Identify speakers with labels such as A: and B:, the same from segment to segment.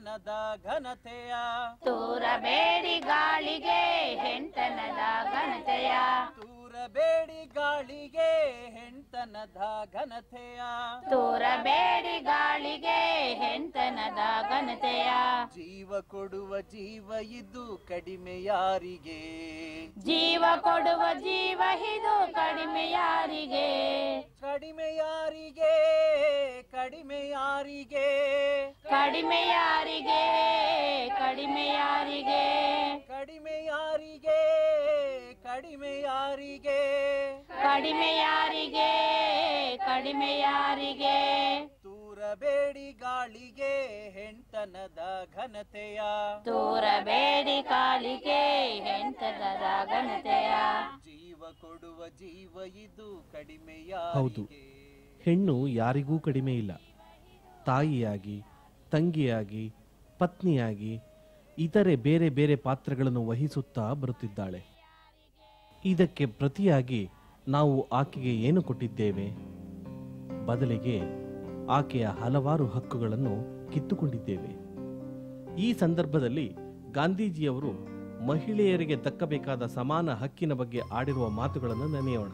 A: ಹೆಣ್ತನದ ಘನತೆಯ
B: ತೂರಬೇಡಿ ಗಾಳಿಗೆ ಹೆಣ್ತನದ ಘನತೆಯ
A: ತೂರಬೇಡಿ ಗಾಳಿಗೆ ಹೆಣ್ತನದ ಘನತೆಯ
B: ತೂರಬೇಡಿ ಗಾಳಿಗೆ ಹೆಣ್ತನದ ಘನತೆಯ
A: ಜೀವ ಕೊಡುವ ಜೀವ ಇದು ಕಡಿಮೆ ಯಾರಿಗೆ
B: ಜೀವ ಕೊಡುವ ಜೀವ ಇದು ಕಡಿಮೆ ಯಾರಿಗೆ
A: ಕಡಿಮೆ ಯಾರಿಗೆ ಕಡಿಮೆ ಯಾರಿಗೆ
B: ಕಡಿಮೆ ಯಾರಿಗೆ ಕಡಿಮೆ ಯಾರಿಗೆ
A: ಕಡಿಮೆ ಯಾರಿಗೆ ಕಡಿಮೆ ಯಾರಿಗೆ
B: ಕಡಿಮೆ ಯಾರಿಗೆ ಕಡಿಮೆ ಯಾರಿಗೆ
A: ತೂರಬೇಡಿ ಗಾಳಿಗೆ ಹೆಣ್ತನದ ಘನತೆಯ
B: ತೂರಬೇಡಿ ಕಾಲಿಗೆ ಹೆಣ್ತನದ ಘನತೆಯ
A: ಜೀವ ಕೊಡುವ ಜೀವ ಇದು ಕಡಿಮೆ
C: ಹೌದು
A: ಯಾರಿಗೆ
C: ಹೆಣ್ಣು ಯಾರಿಗೂ ಕಡಿಮೆ ಇಲ್ಲ ತಾಯಿಯಾಗಿ ತಂಗಿಯಾಗಿ ಪತ್ನಿಯಾಗಿ ಇತರೆ ಬೇರೆ ಬೇರೆ ಪಾತ್ರಗಳನ್ನು ವಹಿಸುತ್ತಾ ಬರುತ್ತಿದ್ದಾಳೆ ಇದಕ್ಕೆ ಪ್ರತಿಯಾಗಿ ನಾವು ಆಕೆಗೆ ಏನು ಕೊಟ್ಟಿದ್ದೇವೆ ಬದಲಿಗೆ ಆಕೆಯ ಹಲವಾರು ಹಕ್ಕುಗಳನ್ನು ಕಿತ್ತುಕೊಂಡಿದ್ದೇವೆ ಈ ಸಂದರ್ಭದಲ್ಲಿ ಗಾಂಧೀಜಿಯವರು ಮಹಿಳೆಯರಿಗೆ ದಕ್ಕಬೇಕಾದ ಸಮಾನ ಹಕ್ಕಿನ ಬಗ್ಗೆ ಆಡಿರುವ ಮಾತುಗಳನ್ನು ನೆನೆಯೋಣ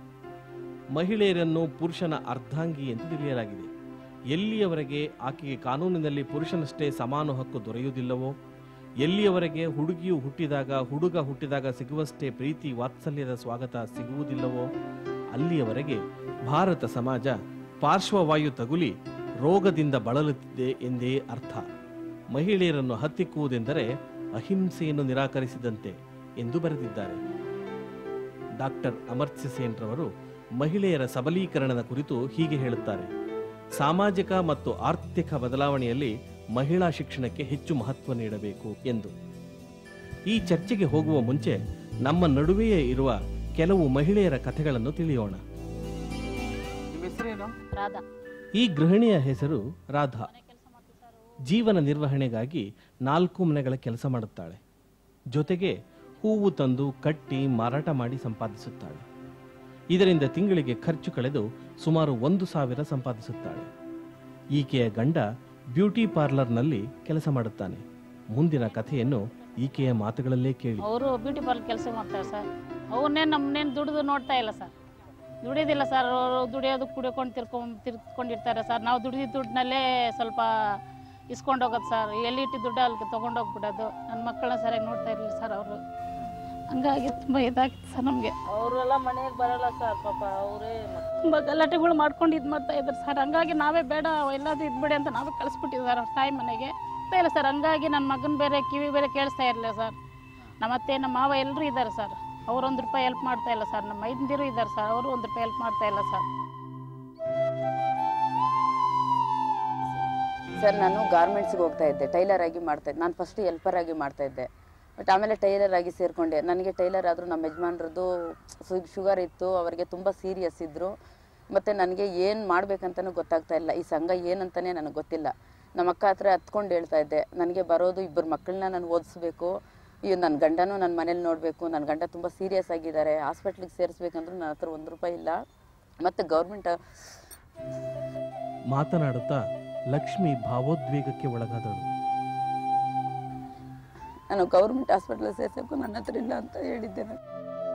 C: ಮಹಿಳೆಯರನ್ನು ಪುರುಷನ ಅರ್ಧಾಂಗಿ ಎಂದು ತಿಳಿಯಲಾಗಿದೆ ಎಲ್ಲಿಯವರೆಗೆ ಆಕೆಗೆ ಕಾನೂನಿನಲ್ಲಿ ಪುರುಷನಷ್ಟೇ ಸಮಾನ ಹಕ್ಕು ದೊರೆಯುವುದಿಲ್ಲವೋ ಎಲ್ಲಿಯವರೆಗೆ ಹುಡುಗಿಯು ಹುಟ್ಟಿದಾಗ ಹುಡುಗ ಹುಟ್ಟಿದಾಗ ಸಿಗುವಷ್ಟೇ ಪ್ರೀತಿ ವಾತ್ಸಲ್ಯದ ಸ್ವಾಗತ ಸಿಗುವುದಿಲ್ಲವೋ ಅಲ್ಲಿಯವರೆಗೆ ಭಾರತ ಸಮಾಜ ಪಾರ್ಶ್ವವಾಯು ತಗುಲಿ ರೋಗದಿಂದ ಬಳಲುತ್ತಿದೆ ಎಂದೇ ಅರ್ಥ ಮಹಿಳೆಯರನ್ನು ಹತ್ತಿಕ್ಕುವುದೆಂದರೆ ಅಹಿಂಸೆಯನ್ನು ನಿರಾಕರಿಸಿದಂತೆ ಎಂದು ಬರೆದಿದ್ದಾರೆ ಡಾಕ್ಟರ್ ಅಮರ್ತ್ಯ ಸೇನ್ ರವರು ಮಹಿಳೆಯರ ಸಬಲೀಕರಣದ ಕುರಿತು ಹೀಗೆ ಹೇಳುತ್ತಾರೆ ಸಾಮಾಜಿಕ ಮತ್ತು ಆರ್ಥಿಕ ಬದಲಾವಣೆಯಲ್ಲಿ ಮಹಿಳಾ ಶಿಕ್ಷಣಕ್ಕೆ ಹೆಚ್ಚು ಮಹತ್ವ ನೀಡಬೇಕು ಎಂದು ಈ ಚರ್ಚೆಗೆ ಹೋಗುವ ಮುಂಚೆ ನಮ್ಮ ನಡುವೆಯೇ ಇರುವ ಕೆಲವು ಮಹಿಳೆಯರ ಕಥೆಗಳನ್ನು ತಿಳಿಯೋಣ
A: ನಿಮ್ಮ ಹೆಸರೇನು
B: ರಾಧಾ
C: ಈ ಗೃಹಿಣಿಯ ಹೆಸರು ರಾಧಾ ಜೀವನ ನಿರ್ವಹಣೆಗಾಗಿ ನಾಲ್ಕು ಮನೆಗಳ ಕೆಲಸ ಮಾಡುತ್ತಾಳೆ ಜೊತೆಗೆ ಹೂವು ತಂದು ಕಟ್ಟಿ ಮಾರಾಟ ಮಾಡಿ ಸಂಪಾದಿಸುತ್ತಾಳೆ ಇದರಿಂದ ತಿಂಗಳಿಗೆ ಖರ್ಚು ಕಳೆದು ಸುಮಾರು ಒಂದು ಸಾವಿರ ಸಂಪಾದಿಸುತ್ತಾಳೆ ಈಕೆಯ ಗಂಡ ಬ್ಯೂಟಿ ಪಾರ್ಲರ್ನಲ್ಲಿ ಕೆಲಸ ಮಾಡುತ್ತಾನೆ ಮುಂದಿನ ಕಥೆಯನ್ನು ಈಕೆಯ ಮಾತುಗಳಲ್ಲೇ ಕೇಳಿ
D: ಅವರು ಬ್ಯೂಟಿ ಪಾರ್ಲರ್ ಕೆಲಸ ಮಾಡ್ತಾರೆ ಸರ್ ಅವ್ರನ್ನೇ ನಮ್ಮನ್ನೇನು ದುಡಿದು ನೋಡ್ತಾ ಇಲ್ಲ ಸರ್ ದುಡಿಯೋದಿಲ್ಲ ಸರ್ ಅವರು ದುಡಿಯೋದು ಕುಡಿಯೋಕೊಂಡು ತಿರ್ಕೊಂಡು ತಿರ್ಕೊಂಡಿರ್ತಾರೆ ಸರ್ ನಾವು ದುಡಿದಿದ್ದ ದುಡ್ಡಿನಲ್ಲೇ ಸ್ವಲ್ಪ ಇಸ್ಕೊಂಡು ಹೋಗೋದು ಸರ್ ಎಲ್ಲಿಟ್ಟು ದುಡ್ಡು ಅಲ್ಲಿ ತೊಗೊಂಡೋಗ್ಬಿಡೋದು ನನ್ನ ಮಕ್ಕಳನ್ನ ಸರಿಯಾಗಿ ನೋಡ್ತಾ ಇರಲಿಲ್ಲ ಸರ್ ಅವರು ಹಂಗಾಗಿ ತುಂಬ ಇದಾಗಿತ್ತು ಸರ್ ನಮಗೆ
E: ಅವರೆಲ್ಲ ಮನೆಗೆ ಬರಲ್ಲ ಸರ್ ಪಾಪ ಅವರೇ
D: ತುಂಬ ಗಲಾಟೆಗಳು ಮಾಡ್ಕೊಂಡು ಇದು ಮಾಡ್ತಾ ಇದ್ದಾರೆ ಸರ್ ಹಂಗಾಗಿ ನಾವೇ ಬೇಡ ಎಲ್ಲಾದ್ರೂ ಇದ್ಬಿಡಿ ಅಂತ ನಾವೇ ಕಳಿಸ್ಬಿಟ್ಟಿದ್ವಿ ಸರ್ ಅವ್ರ ತಾಯಿ ಮನೆಗೆ ಗೊತ್ತೇ ಇಲ್ಲ ಸರ್ ಹಂಗಾಗಿ ನನ್ನ ಮಗನ ಬೇರೆ ಕಿವಿ ಬೇರೆ ಕೇಳಿಸ್ತಾ ಇರಲಿಲ್ಲ ಸರ್ ನಮ್ಮ ಅತ್ತೆ ನಮ್ಮ ಮಾವ ಎಲ್ಲರೂ ಇದ್ದಾರೆ ಸರ್ ಅವ್ರು ಒಂದು ರೂಪಾಯಿ ಹೆಲ್ಪ್ ಮಾಡ್ತಾ ಇಲ್ಲ ಸರ್ ನಮ್ಮ ಮೈದಂದಿರು ಇದ್ದಾರೆ ಸರ್ ಅವರು ಒಂದು ರೂಪಾಯಿ ಹೆಲ್ಪ್ ಮಾಡ್ತಾ ಇಲ್ಲ ಸರ್
E: ಸರ್ ನಾನು ಗಾರ್ಮೆಂಟ್ಸ್ಗೆ ಹೋಗ್ತಾ ಇದ್ದೆ ಟೈಲರ್ ಆಗಿ ಮಾಡ್ತಾ ಇದ್ದೆ ನಾನು ಫಸ್ಟ್ ಹೆಲ್ಪರ್ ಆಗಿ ಮಾಡ್ತಾ ಇದ್ದೆ ಬಟ್ ಆಮೇಲೆ ಟೈಲರ್ ಆಗಿ ಸೇರಿಕೊಂಡೆ ನನಗೆ ಟೈಲರ್ ಆದರೂ ನಮ್ಮ ಯಜಮಾನ್ರದ್ದು ಶುಗರ್ ಇತ್ತು ಅವರಿಗೆ ತುಂಬ ಸೀರಿಯಸ್ ಇದ್ದರು ಮತ್ತು ನನಗೆ ಏನು ಮಾಡ್ಬೇಕಂತನೂ ಗೊತ್ತಾಗ್ತಾ ಇಲ್ಲ ಈ ಸಂಘ ಏನಂತಲೇ ನನಗೆ ಗೊತ್ತಿಲ್ಲ ನಮ್ಮ ಅಕ್ಕ ಹತ್ರ ಹತ್ಕೊಂಡು ಹೇಳ್ತಾ ಇದ್ದೆ ನನಗೆ ಬರೋದು ಇಬ್ಬರು ಮಕ್ಕಳನ್ನ ನಾನು ಓದಿಸ್ಬೇಕು ಈ ನನ್ನ ಗಂಡನೂ ನನ್ನ ಮನೇಲಿ ನೋಡಬೇಕು ನನ್ನ ಗಂಡ ತುಂಬ ಸೀರಿಯಸ್ ಆಗಿದ್ದಾರೆ ಹಾಸ್ಪಿಟ್ಲಿಗೆ ಸೇರಿಸ್ಬೇಕಂದ್ರೂ ನನ್ನ ಹತ್ರ ಒಂದು ರೂಪಾಯಿ ಇಲ್ಲ ಮತ್ತು ಗೌರ್ಮೆಂಟ್
C: ಮಾತನಾಡುತ್ತಾ ಲಕ್ಷ್ಮಿ ಭಾವೋದ್ವೇಗಕ್ಕೆ ಒಳಗಾದಳು
E: ನಾನು ಗೌರ್ಮೆಂಟ್ ಹಾಸ್ಪಿಟ್ಲ್ ಸೇರ್ಸೋಕ್ಕೂ ನನ್ನ ಹತ್ರ ಇಲ್ಲ ಅಂತ ಹೇಳಿದ್ದೆ ನಾನು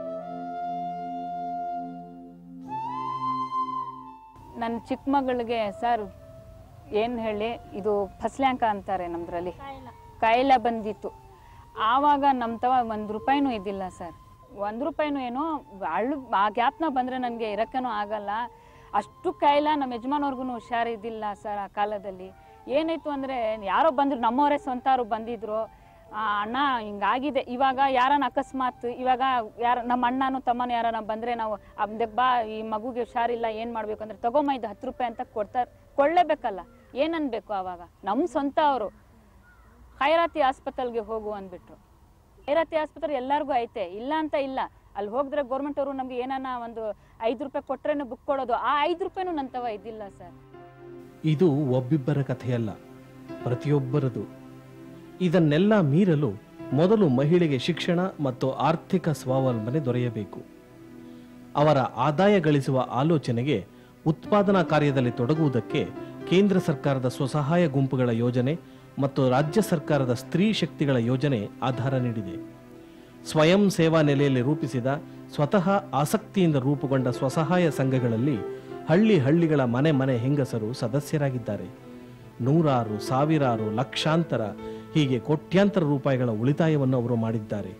F: ನನ್ನ ಚಿಕ್ಕ ಮಗಳಿಗೆ ಸರ್ ಏನು ಹೇಳಿ ಇದು ಫಸ್ಲ್ಯಾಂಕ ಅಂತಾರೆ ನಮ್ದ್ರಲ್ಲಿ ಕಾಯಿಲೆ ಬಂದಿತ್ತು ಆವಾಗ ನಮ್ಮ ತವ ಒಂದು ರೂಪಾಯಿನೂ ಇದ್ದಿಲ್ಲ ಸರ್ ಒಂದು ರೂಪಾಯಿನೂ ಏನೋ ಅಳು ಆ ಗ್ಯಾಪ್ನ ಬಂದರೆ ನನಗೆ ಇರೋಕ್ಕೇನೂ ಆಗಲ್ಲ ಅಷ್ಟು ಕಾಯಿಲೆ ನಮ್ಮ ಯಜಮಾನವ್ರಿಗೂ ಹುಷಾರಿದ್ದಿಲ್ಲ ಸರ್ ಆ ಕಾಲದಲ್ಲಿ ಏನಾಯ್ತು ಅಂದರೆ ಯಾರೋ ಬಂದರು ನಮ್ಮವರೇ ಸ್ವಂತವ್ರು ಬಂದಿದ್ರು ಆ, ಅಣ್ಣ ಹಿಂಗಾಗಿದೆ ಇವಾಗ ಯಾರನ್ನ ಅಕಸ್ಮಾತ್ ಇವಾಗ ಯಾರ ನಮ್ಮ ಅಣ್ಣನೂ ತಮ್ಮನೂ ಯಾರನ್ನ ಬಂದರೆ ನಾವು ಅದಕ್ಕೆ ಬಾ ಈ ಮಗುಗೆ ಹುಷಾರಿಲ್ಲ ಏನು ಮಾಡಬೇಕು ಅಂದರೆ ತಗೊಂಬ ಇದು ಹತ್ತು ರೂಪಾಯಿ ಅಂತ ಕೊಡ್ತಾರೆ ಕೊಳ್ಳೇಬೇಕಲ್ಲ ಏನನ್ಬೇಕು ಆವಾಗ ನಮ್ಮ ಸ್ವಂತ ಅವರು ಖೈರಾತಿ ಆಸ್ಪತ್ರೆಗೆ ಹೋಗು ಅಂದ್ಬಿಟ್ರು ಖೈರಾತಿ ಆಸ್ಪತ್ರೆ ಎಲ್ಲರಿಗೂ ಐತೆ ಇಲ್ಲ ಅಂತ ಇಲ್ಲ ಅಲ್ಲಿ ಹೋಗಿದ್ರೆ ಗೌರ್ಮೆಂಟ್ ಅವರು ನಮ್ಗೆ ಏನಾನ ಒಂದು ಐದು ರೂಪಾಯಿ ಕೊಟ್ರೇನು ಬುಕ್ ಕೊಡೋದು ಆ ಐದು ರೂಪಾಯಿನೂ ನನ್ನ ತವ ಇದ್ದಿಲ್ಲ ಸರ್
C: ಇದು ಒಬ್ಬಿಬ್ಬರ ಕಥೆಯಲ್ಲ ಪ್ರತಿಯೊಬ್ಬರದು ಇದನ್ನೆಲ್ಲ ಮೀರಲು ಮೊದಲು ಮಹಿಳೆಗೆ ಶಿಕ್ಷಣ ಮತ್ತು ಆರ್ಥಿಕ ಸ್ವಾವಲಂಬನೆ ದೊರೆಯಬೇಕು ಅವರ ಆದಾಯ ಗಳಿಸುವ ಆಲೋಚನೆಗೆ ಉತ್ಪಾದನಾ ಕಾರ್ಯದಲ್ಲಿ ತೊಡಗುವುದಕ್ಕೆ ಕೇಂದ್ರ ಸರ್ಕಾರದ ಸ್ವಸಹಾಯ ಗುಂಪುಗಳ ಯೋಜನೆ ಮತ್ತು ರಾಜ್ಯ ಸರ್ಕಾರದ ಸ್ತ್ರೀ ಶಕ್ತಿಗಳ ಯೋಜನೆ ಆಧಾರ ನೀಡಿದೆ ಸ್ವಯಂ ಸೇವಾ ನೆಲೆಯಲ್ಲಿ ರೂಪಿಸಿದ ಸ್ವತಃ ಆಸಕ್ತಿಯಿಂದ ರೂಪುಗೊಂಡ ಸ್ವಸಹಾಯ ಸಂಘಗಳಲ್ಲಿ ಹಳ್ಳಿ ಹಳ್ಳಿಗಳ ಮನೆ ಮನೆ ಹೆಂಗಸರು ಸದಸ್ಯರಾಗಿದ್ದಾರೆ ನೂರಾರು ಸಾವಿರಾರು ಲಕ್ಷಾಂತರ ಹೀಗೆ ಕೋಟ್ಯಾಂತರ ರೂಪಾಯಿಗಳ ಉಳಿತಾಯವನ್ನು ಅವರು ಮಾಡಿದ್ದಾರೆ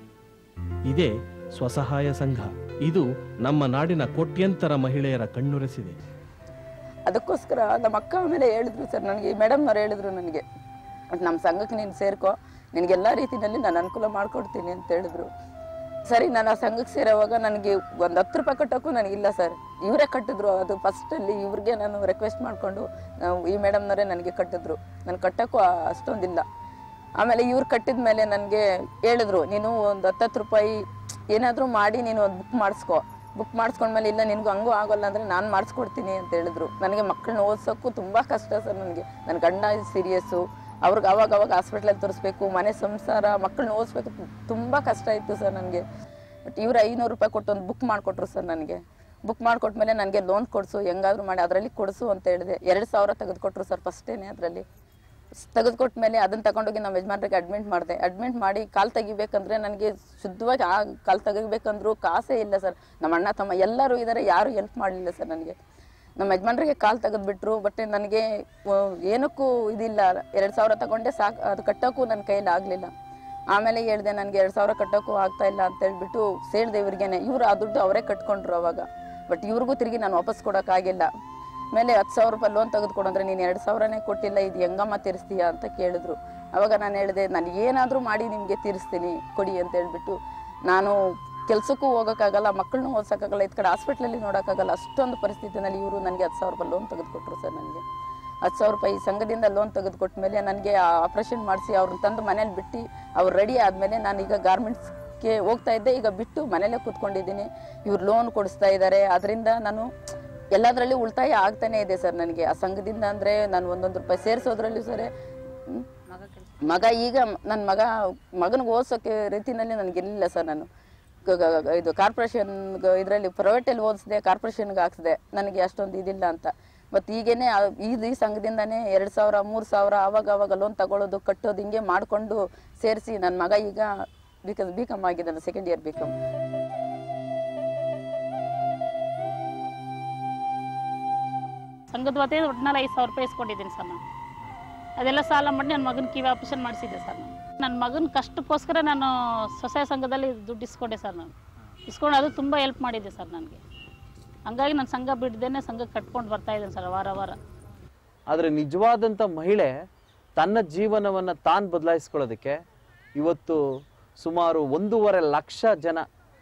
C: ಇದೇ ಸ್ವಸಹಾಯ ಸಂಘ ಇದು ನಮ್ಮ ನಾಡಿನ ಕೋಟ್ಯಂತರ ಮಹಿಳೆಯರ ಕಣ್ಣುರೆಸಿದೆ
E: ಅದಕ್ಕೋಸ್ಕರ ನಮ್ಮ ಅಕ್ಕ ಆಮೇಲೆ ಹೇಳಿದ್ರು ಸರ್ ನನಗೆ ಮೇಡಮ್ನವ್ರು ಹೇಳಿದ್ರು ನನಗೆ ನಮ್ಮ ಸಂಘಕ್ಕೆ ನೀನು ಸೇರ್ಕೋ ನಿನಗೆಲ್ಲ ರೀತಿಯಲ್ಲಿ ನಾನು ಅನುಕೂಲ ಮಾಡಿಕೊಡ್ತೀನಿ ಅಂತ ಹೇಳಿದ್ರು ಸರಿ ನಾನು ಆ ಸಂಘಕ್ಕೆ ಸೇರೋವಾಗ ನನಗೆ ಒಂದು ಹತ್ತು ರೂಪಾಯಿ ಕಟ್ಟೋಕ್ಕೂ ನನಗಿಲ್ಲ ಸರ್ ಇವರೇ ಕಟ್ಟಿದ್ರು ಅದು ಫಸ್ಟಲ್ಲಿ ಇವ್ರಿಗೆ ನಾನು ರಿಕ್ವೆಸ್ಟ್ ಮಾಡಿಕೊಂಡು ನಾವು ಈ ಮೇಡಮ್ನವರೇ ನನಗೆ ಕಟ್ಟಿದ್ರು ನಾನು ಕಟ್ಟೋಕ್ಕೂ ಆ- ಅಷ್ಟೊಂದಿಲ್ಲ ಆಮೇಲೆ ಇವ್ರು ಕಟ್ಟಿದ ಮೇಲೆ ನನಗೆ ಹೇಳಿದ್ರು ನೀನು ಒಂದು ಹತ್ತತ್ತು ರೂಪಾಯಿ ಏನಾದರೂ ಮಾಡಿ ನೀನು ಒಂದು ಬುಕ್ ಮಾಡಿಸ್ಕೊ ಬುಕ್ ಮಾಡಿಸ್ಕೊಂಡ್ಮೇಲೆ ಇಲ್ಲ ನಿನಗೂ ಹಂಗೂ ಆಗೋಲ್ಲ ಅಂದರೆ ನಾನು ಮಾಡಿಸ್ಕೊಡ್ತೀನಿ ಅಂತ ಹೇಳಿದ್ರು ನನಗೆ ಮಕ್ಕಳನ್ನ ಓದಿಸೋಕ್ಕೂ ತುಂಬ ಕಷ್ಟ ಸರ್ ನನಗೆ ನನ್ನ ಗಂಡ ಸೀರಿಯಸ್ಸು ಅವ್ರಿಗೆ ಅವಾಗ ಅವಾಗ ಹಾಸ್ಪಿಟ್ಲಲ್ಲಿ ತೋರಿಸ್ಬೇಕು ಮನೆ ಸಂಸಾರ ಮಕ್ಕಳನ್ನ ಓದಿಸ್ಬೇಕು ತುಂಬ ಕಷ್ಟ ಇತ್ತು ಸರ್ ನನಗೆ ಬಟ್ ಇವ್ರು ಐನೂರು ರೂಪಾಯಿ ಕೊಟ್ಟು ಒಂದು ಬುಕ್ ಮಾಡಿಕೊಟ್ರು ಸರ್ ನನಗೆ ಬುಕ್ ಮಾಡಿಕೊಟ್ಮೇಲೆ ನನಗೆ ಲೋನ್ ಕೊಡಿಸು ಹೆಂಗಾದ್ರೂ ಮಾಡಿ ಅದರಲ್ಲಿ ಕೊಡಿಸು ಅಂತ ಹೇಳಿದೆ ಎರಡು ಸಾವಿರ ತೆಗೆದುಕೊಟ್ರು ಸರ್ ಫಸ್ಟೇನೆ ಅದರಲ್ಲಿ ತೆಗೆದುಕೊಟ್ಮೇಲೆ ಅದನ್ನ ತಗೊಂಡೋಗಿ ನಮ್ಮ ಯಜಮಾನ್ರಿಗೆ ಅಡ್ಮಿಟ್ ಮಾಡಿದೆ ಅಡ್ಮಿಟ್ ಮಾಡಿ ಕಾಲು ತೆಗಿಬೇಕಂದ್ರೆ ನನಗೆ ಶುದ್ಧವಾಗಿ ಆ ಕಾಲು ತೆಗಿಬೇಕಂದ್ರೂ ಕಾಸೇ ಇಲ್ಲ ಸರ್ ನಮ್ಮ ಅಣ್ಣ ತಮ್ಮ ಎಲ್ಲರೂ ಇದ್ದಾರೆ ಯಾರು ಹೆಲ್ಪ್ ಮಾಡಲಿಲ್ಲ ಸರ್ ನನಗೆ ನಮ್ಮ ಯಜಮಾನ್ರಿಗೆ ಕಾಲು ತೆಗೆದ್ಬಿಟ್ರು ಬಟ್ ನನಗೆ ಆ, ಏನಕ್ಕೂ ಇದಿಲ್ಲ ಎರಡು ಸಾವಿರ ತಗೊಂಡೆ ಸಾಕು ಅದು ಕಟ್ಟೋಕ್ಕೂ ನನ್ನ ಕೈಯಲ್ಲಿ ಆಗಲಿಲ್ಲ ಆಮೇಲೆ ಹೇಳಿದೆ ನನಗೆ ಎರಡು ಸಾವಿರ ಕಟ್ಟೋಕ್ಕೂ ಆಗ್ತಾ ಇಲ್ಲ ಅಂತ ಹೇಳ್ಬಿಟ್ಟು ಸೇರಿದೆ ಇವ್ರಿಗೇನೆ ಇವರು ಆ ದುಡ್ಡು ಅವರೇ ಕಟ್ಕೊಂಡ್ರು ಅವಾಗ ಬಟ್ ಇವ್ರಿಗೂ ತಿರುಗಿ ನಾನು ವಾಪಸ್ ಕೊಡೋಕ್ಕಾಗಿಲ್ಲ ಮೇಲೆ ಹತ್ತು ಸಾವಿರ ರೂಪಾಯಿ ಲೋನ್ ತೆಗೆದುಕೊಡು ಅಂದ್ರೆ ನೀನು ಎರಡು ಸಾವಿರನೇ ಕೊಟ್ಟಿಲ್ಲ ಇದು ಹೆಂಗಮ್ಮ ತೀರಿಸ್ತೀಯಾ ಅಂತ ಕೇಳಿದ್ರು ಅವಾಗ ನಾನು ಹೇಳಿದೆ ನಾನು ಏನಾದರೂ ಮಾಡಿ ನಿಮಗೆ ತೀರಿಸ್ತೀನಿ ಕೊಡಿ ಅಂತ ಹೇಳ್ಬಿಟ್ಟು ನಾನು ಕೆಲಸಕ್ಕೂ ಹೋಗೋಕ್ಕಾಗಲ್ಲ ಮಕ್ಕಳನ್ನೂ ಓದ್ಸೋಕ್ಕಾಗಲ್ಲ ಇದು ಕಡೆ ಹಾಸ್ಪಿಟ್ಲಲ್ಲಿ ನೋಡೋಕ್ಕಾಗಲ್ಲ ಅಷ್ಟೊಂದು ಪರಿಸ್ಥಿತಿನಲ್ಲಿ ಇವರು ನನಗೆ ಹತ್ತು ಸಾವಿರ ರೂಪಾಯಿ ಲೋನ್ ತೆಗೆದುಕೊಟ್ರು ಸರ್ ನನಗೆ ಹತ್ತು ಸಾವಿರ ರೂಪಾಯಿ ಈ ಸಂಘದಿಂದ ಲೋನ್ ತೆಗೆದುಕೊಟ್ಟ ಮೇಲೆ ನನಗೆ ಆಪ್ರೇಷನ್ ಮಾಡಿಸಿ ಅವ್ರನ್ನ ತಂದು ಮನೇಲಿ ಬಿಟ್ಟು ಅವ್ರು ರೆಡಿ ಆದಮೇಲೆ ನಾನೀಗ ಗಾರ್ಮೆಂಟ್ಸ್ಗೆ ಹೋಗ್ತಾ ಇದ್ದೆ ಈಗ ಬಿಟ್ಟು ಮನೇಲೇ ಕೂತ್ಕೊಂಡಿದ್ದೀನಿ ಇವ್ರು ಲೋನ್ ಕೊಡಿಸ್ತಾ ಇದ್ದಾರೆ ಅದರಿಂದ ನಾನು ಎಲ್ಲದರಲ್ಲಿ ಉಳಿತಾಯ ಆಗ್ತಾನೆ ಇದೆ ಸರ್ ನನಗೆ ಆ ಸಂಘದಿಂದ ಅಂದರೆ ನಾನು ಒಂದೊಂದು ರೂಪಾಯಿ ಸೇರಿಸೋದ್ರಲ್ಲೂ ಸರ್ ಮಗ ಈಗ ನನ್ನ ಮಗ ಮಗನಿಗೆ ಓದಿಸೋಕೆ ರೀತಿನಲ್ಲಿ ನನಗಿರಲಿಲ್ಲ ಸರ್ ನಾನು ಗ- ಗ- ಗ- ಇದು ಕಾರ್ಪೊರೇಷನ್ ಇದರಲ್ಲಿ ಪ್ರೈವೇಟಲ್ಲಿ ಓದಿಸಿದೆ ಕಾರ್ಪೊರೇಷನ್ಗೆ ಹಾಕ್ಸಿದೆ ನನಗೆ ಅಷ್ಟೊಂದು ಇದಿಲ್ಲ ಅಂತ ಮತ್ತು ಈಗೇನೆ ಆ- ಈ ಈ ಸಂಘದಿಂದಾನೇ ಎರಡು ಸಾವಿರ ಮೂರು ಸಾವಿರ ಆವಾಗ ಆವಾಗ ಲೋನ್ ತಗೊಳ್ಳೋದು ಕಟ್ಟೋದು ಹಿಂಗೆ ಮಾಡಿಕೊಂಡು ಸೇರಿಸಿ ನನ್ನ ಮಗ ಈಗ ಬಿಕಾಸ್ ಬಿ ಕಮ್ ಆಗಿದ್ದಾನೆ ಸೆಕೆಂಡ್ ಇಯರ್ ಬಿ ಕಮ್
D: ಸಂಘದ ವತಿಯಿಂದ ಒಟ್ಟಿನಲ್ಲಿ ಐದು ಸಾವಿರ ರೂಪಾಯಿ ಇಸ್ಕೊಂಡಿದ್ದೀನಿ ಸರ್ ನಾನು ಅದೆಲ್ಲ ಸಾಲ ಮಾಡಿ ನನ್ನ ಮಗನ ಕಿವಿ ಆಪರೇಷನ್ ಮಾಡಿಸಿದ್ದೆ ಸರ್ ನಾನು ನನ್ನ ಮಗನ ಕಷ್ಟಕ್ಕೋಸ್ಕರ ನಾನು ಸ್ವಸಹಾಯ ಸಂಘದಲ್ಲಿ ದುಡ್ಡು ಇಸ್ಕೊಂಡೆ ಸರ್ ನಾನು ಇಸ್ಕೊಂಡು ಅದು ತುಂಬ ಹೆಲ್ಪ್ ಮಾಡಿದೆ ಸರ್ ನನಗೆ ಹಂಗಾಗಿ ನಾನು ಸಂಘ ಬಿಡ್ದೇನೆ ಸಂಘ ಕಟ್ಕೊಂಡು ಬರ್ತಾ ಇದ್ದೇನೆ ಸರ್ ವಾರ ವಾರ
G: ಆದರೆ ನಿಜವಾದಂಥ ಮಹಿಳೆ ತನ್ನ ಜೀವನವನ್ನು ತಾನು ಬದಲಾಯಿಸ್ಕೊಳ್ಳೋದಕ್ಕೆ ಇವತ್ತು ಸುಮಾರು ಒಂದೂವರೆ ಲಕ್ಷ ಜನ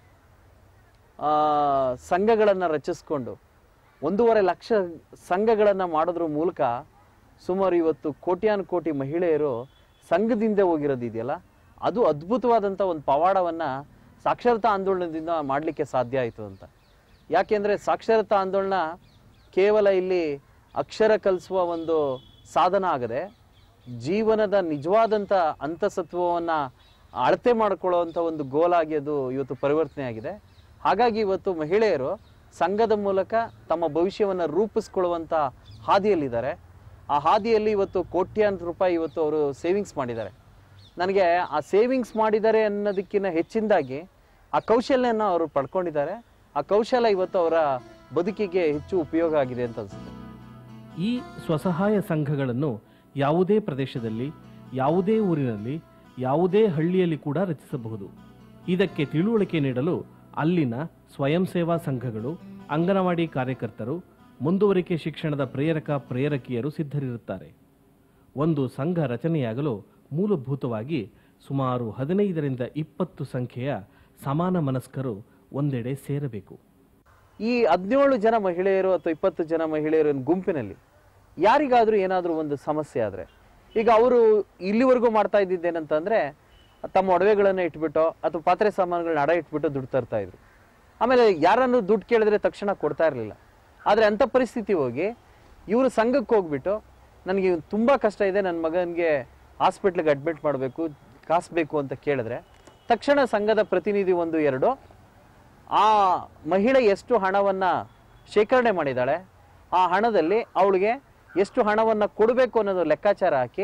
G: ಸಂಘಗಳನ್ನು ರಚಿಸ್ಕೊಂಡು ಒಂದೂವರೆ ಲಕ್ಷ ಸಂಘಗಳನ್ನು ಮಾಡೋದ್ರ ಮೂಲಕ ಸುಮಾರು ಇವತ್ತು ಕೋಟ್ಯಾನು ಕೋಟಿ ಮಹಿಳೆಯರು ಸಂಘದಿಂದ ಹೋಗಿರೋದು ಇದೆಯಲ್ಲ ಅದು ಅದ್ಭುತವಾದಂಥ ಒಂದು ಪವಾಡವನ್ನು ಸಾಕ್ಷರತಾ ಆಂದೋಲನದಿಂದ ಮಾಡಲಿಕ್ಕೆ ಸಾಧ್ಯ ಆಯಿತು ಅಂತ ಯಾಕೆಂದರೆ ಸಾಕ್ಷರತಾ ಆಂದೋಲನ ಕೇವಲ ಇಲ್ಲಿ ಅಕ್ಷರ ಕಲಿಸುವ ಒಂದು ಸಾಧನ ಆಗದೆ ಜೀವನದ ನಿಜವಾದಂಥ ಅಂತಸತ್ವವನ್ನು ಅಳತೆ ಮಾಡಿಕೊಳ್ಳುವಂಥ ಒಂದು ಗೋಲಾಗಿ ಅದು ಇವತ್ತು ಪರಿವರ್ತನೆ ಆಗಿದೆ ಹಾಗಾಗಿ ಇವತ್ತು ಮಹಿಳೆಯರು ಸಂಘದ ಮೂಲಕ ತಮ್ಮ ಭವಿಷ್ಯವನ್ನು ರೂಪಿಸ್ಕೊಳ್ಳುವಂಥ ಹಾದಿಯಲ್ಲಿದ್ದಾರೆ ಆ ಹಾದಿಯಲ್ಲಿ ಇವತ್ತು ಕೋಟ್ಯಾಂತರ ರೂಪಾಯಿ ಇವತ್ತು ಅವರು ಸೇವಿಂಗ್ಸ್ ಮಾಡಿದ್ದಾರೆ ನನಗೆ ಆ ಸೇವಿಂಗ್ಸ್ ಮಾಡಿದ್ದಾರೆ ಅನ್ನೋದಕ್ಕಿಂತ ಹೆಚ್ಚಿನದಾಗಿ ಆ ಕೌಶಲ್ಯನ ಅವರು ಪಡ್ಕೊಂಡಿದ್ದಾರೆ ಆ ಕೌಶಲ ಇವತ್ತು ಅವರ ಬದುಕಿಗೆ ಹೆಚ್ಚು ಉಪಯೋಗ ಆಗಿದೆ ಅಂತ ಅನಿಸುತ್ತೆ
C: ಈ ಸ್ವಸಹಾಯ ಸಂಘಗಳನ್ನು ಯಾವುದೇ ಪ್ರದೇಶದಲ್ಲಿ ಯಾವುದೇ ಊರಿನಲ್ಲಿ ಯಾವುದೇ ಹಳ್ಳಿಯಲ್ಲಿ ಕೂಡ ರಚಿಸಬಹುದು ಇದಕ್ಕೆ ತಿಳುವಳಿಕೆ ನೀಡಲು ಅಲ್ಲಿನ ಸ್ವಯಂ ಸೇವಾ ಸಂಘಗಳು ಅಂಗನವಾಡಿ ಕಾರ್ಯಕರ್ತರು ಮುಂದುವರಿಕೆ ಶಿಕ್ಷಣದ ಪ್ರೇರಕ ಪ್ರೇರಕಿಯರು ಸಿದ್ಧರಿರುತ್ತಾರೆ ಒಂದು ಸಂಘ ರಚನೆಯಾಗಲು ಮೂಲಭೂತವಾಗಿ ಸುಮಾರು ಹದಿನೈದರಿಂದ ಇಪ್ಪತ್ತು ಸಂಖ್ಯೆಯ ಸಮಾನ ಮನಸ್ಕರು ಒಂದೆಡೆ ಸೇರಬೇಕು
G: ಈ ಹದಿನೇಳು ಜನ ಮಹಿಳೆಯರು ಅಥವಾ ಇಪ್ಪತ್ತು ಜನ ಮಹಿಳೆಯರ ಗುಂಪಿನಲ್ಲಿ ಯಾರಿಗಾದರೂ ಏನಾದರೂ ಒಂದು ಸಮಸ್ಯೆ ಆದರೆ ಈಗ ಅವರು ಇಲ್ಲಿವರೆಗೂ ಮಾಡ್ತಾ ಇದ್ದಿದ್ದೇನಂತಂದ್ರೆ ತಮ್ಮ ಒಡವೆಗಳನ್ನು ಇಟ್ಬಿಟ್ಟು ಅಥವಾ ಪಾತ್ರೆ ಸಾಮಾನುಗಳನ್ನ ಅಡ ಇಟ್ಬಿಟ್ಟು ದುಡ್ಡು ತರ್ತಾ ಇದ್ರು ಆಮೇಲೆ ಯಾರನ್ನು ದುಡ್ಡು ಕೇಳಿದ್ರೆ ತಕ್ಷಣ ಕೊಡ್ತಾ ಇರಲಿಲ್ಲ ಆದರೆ ಅಂಥ ಪರಿಸ್ಥಿತಿ ಹೋಗಿ ಇವರು ಸಂಘಕ್ಕೆ ಹೋಗ್ಬಿಟ್ಟು ನನಗೆ ತುಂಬ ಕಷ್ಟ ಇದೆ ನನ್ನ ಮಗನಿಗೆ ಹಾಸ್ಪಿಟ್ಲಿಗೆ ಅಡ್ಮಿಟ್ ಮಾಡಬೇಕು ಕಾಸು ಬೇಕು ಅಂತ ಕೇಳಿದ್ರೆ ತಕ್ಷಣ ಸಂಘದ ಪ್ರತಿನಿಧಿ ಒಂದು ಎರಡು ಆ ಮಹಿಳೆ ಎಷ್ಟು ಹಣವನ್ನ ಶೇಖರಣೆ ಮಾಡಿದ್ದಾಳೆ ಆ ಹಣದಲ್ಲಿ ಅವಳಿಗೆ ಎಷ್ಟು ಹಣವನ್ನ ಕೊಡಬೇಕು ಅನ್ನೋದು ಲೆಕ್ಕಾಚಾರ ಹಾಕಿ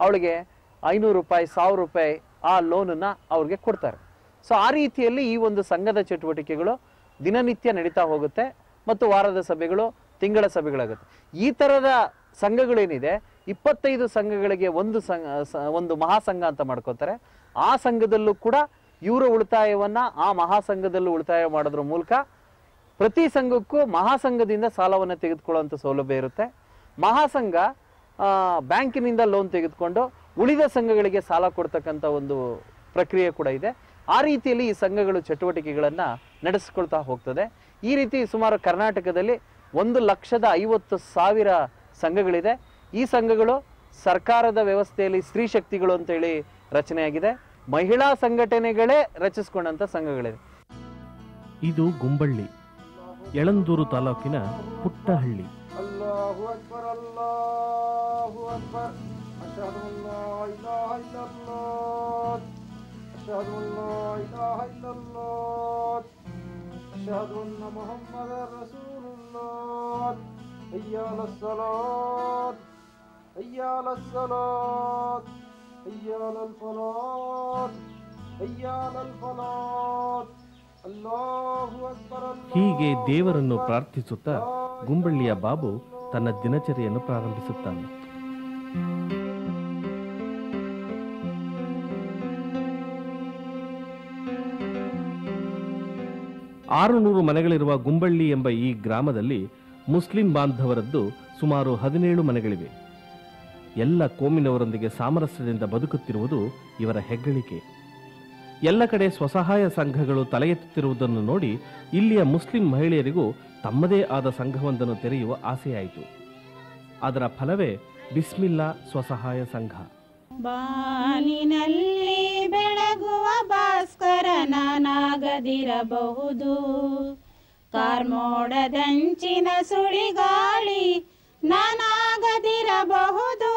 G: ಅವಳಿಗೆ ಐನೂರು ರೂಪಾಯಿ ಸಾವಿರ ರೂಪಾಯಿ ಆ ಲೋನನ್ನ ಅವ್ರಿಗೆ ಕೊಡ್ತಾರೆ ಸೊ ಆ ರೀತಿಯಲ್ಲಿ ಈ ಒಂದು ಸಂಘದ ಚಟುವಟಿಕೆಗಳು ದಿನನಿತ್ಯ ನಡೀತಾ ಹೋಗುತ್ತೆ ಮತ್ತು ವಾರದ ಸಭೆಗಳು ತಿಂಗಳ ಸಭೆಗಳಾಗುತ್ತೆ ಈ ತರದ ಸಂಘಗಳೇನಿದೆ ಇಪ್ಪತ್ತೈದು ಸಂಘಗಳಿಗೆ ಒಂದು ಸಂಘ ಸ- ಒಂದು ಮಹಾಸಂಘ ಅಂತ ಮಾಡ್ಕೋತಾರೆ ಆ ಸಂಘದಲ್ಲೂ ಕೂಡ ಇವರ ಉಳಿತಾಯವನ್ನ ಆ ಮಹಾಸಂಘದಲ್ಲೂ ಉಳಿತಾಯ ಮಾಡೋದ್ರ ಮೂಲಕ ಪ್ರತಿ ಸಂಘಕ್ಕೂ ಮಹಾಸಂಘದಿಂದ ಸಾಲವನ್ನು ತೆಗೆದುಕೊಳ್ಳುವಂಥ ಸೌಲಭ್ಯ ಇರುತ್ತೆ ಮಹಾಸಂಘ ಆ, ಬ್ಯಾಂಕಿನಿಂದ ಲೋನ್ ತೆಗೆದುಕೊಂಡು ಉಳಿದ ಸಂಘಗಳಿಗೆ ಸಾಲ ಕೊಡ್ತಕ್ಕಂಥ ಒಂದು ಪ್ರಕ್ರಿಯೆ ಕೂಡ ಇದೆ ಆ ರೀತಿಯಲ್ಲಿ ಈ ಸಂಘಗಳು ಚಟುವಟಿಕೆಗಳನ್ನ ನಡೆಸಿಕೊಳ್ತಾ ಹೋಗ್ತದೆ ಈ ರೀತಿ ಸುಮಾರು ಕರ್ನಾಟಕದಲ್ಲಿ ಒಂದು ಲಕ್ಷದ ಐವತ್ತು ಸಾವಿರ ಸಂಘಗಳಿದೆ ಈ ಸಂಘಗಳು ಸರ್ಕಾರದ ವ್ಯವಸ್ಥೆಯಲ್ಲಿ ಸ್ತ್ರೀ ಶಕ್ತಿಗಳು ಅಂತೇಳಿ ರಚನೆಯಾಗಿದೆ ಮಹಿಳಾ ಸಂಘಟನೆಗಳೇ ರಚಿಸ್ಕೊಂಡಂತ ಸಂಘಗಳಿದೆ
C: ಇದು ಗುಂಬಳ್ಳಿ ಯಳಂದೂರು ತಾಲೂಕಿನ ಪುಟ್ಟಹಳ್ಳಿ
H: الله أكبر الله أكبر أشهد أن لا إله إلا الله أشهد أن لا إله إلا الله أشهد أن محمدا رسول الله حي على الصلاة حي على الصلاة حي على الفلاح حي على الفلاح الله أكبر الله
C: ಹೀಗೆ ದೇವರನ್ನು ಪ್ರಾರ್ಥಿಸುತ್ತಾ ಗುಂಬಳ್ಳಿಯ ಬಾಬು ತನ್ನ ದಿನಚರಿಯನ್ನು ಪ್ರಾರಂಭಿಸುತ್ತಾನೆ ಆರುನೂರು ಮನೆಗಳಿರುವ ಗುಂಬಳ್ಳಿ ಎಂಬ ಈ ಗ್ರಾಮದಲ್ಲಿ ಮುಸ್ಲಿಂ ಬಾಂಧವರದ್ದು ಸುಮಾರು ಹದಿನೇಳು ಮನೆಗಳಿವೆ ಎಲ್ಲ ಕೋಮಿನವರೊಂದಿಗೆ ಸಾಮರಸ್ಯದಿಂದ ಬದುಕುತ್ತಿರುವುದು ಇವರ ಹೆಗ್ಗಳಿಕೆ ಎಲ್ಲ ಕಡೆ ಸ್ವಸಹಾಯ ಸಂಘಗಳು ತಲೆ ಎತ್ತುತ್ತಿರುವುದನ್ನು ನೋಡಿ ಇಲ್ಲಿಯ ಮುಸ್ಲಿಂ ಮಹಿಳೆಯರಿಗೂ ತಮ್ಮದೇ ಆದ ಸಂಘವೊಂದನ್ನು ತೆರೆಯುವ ಆಸೆಯಾಯಿತು ಅದರ ಫಲವೇ ಬಿಸ್ಮಿಲ್ಲಾ ಸ್ವಸಹಾಯ ಸಂಘ
B: ಬಾನಿನಲ್ಲಿ ಬೆಳಗುವ ಭಾಸ್ಕರ ನಾನಾಗದಿರಬಹುದು ಕಾರ್ಮೋಡದಂಚಿನ ಸುಳಿಗಾಳಿ ನಾನಾಗದಿರಬಹುದು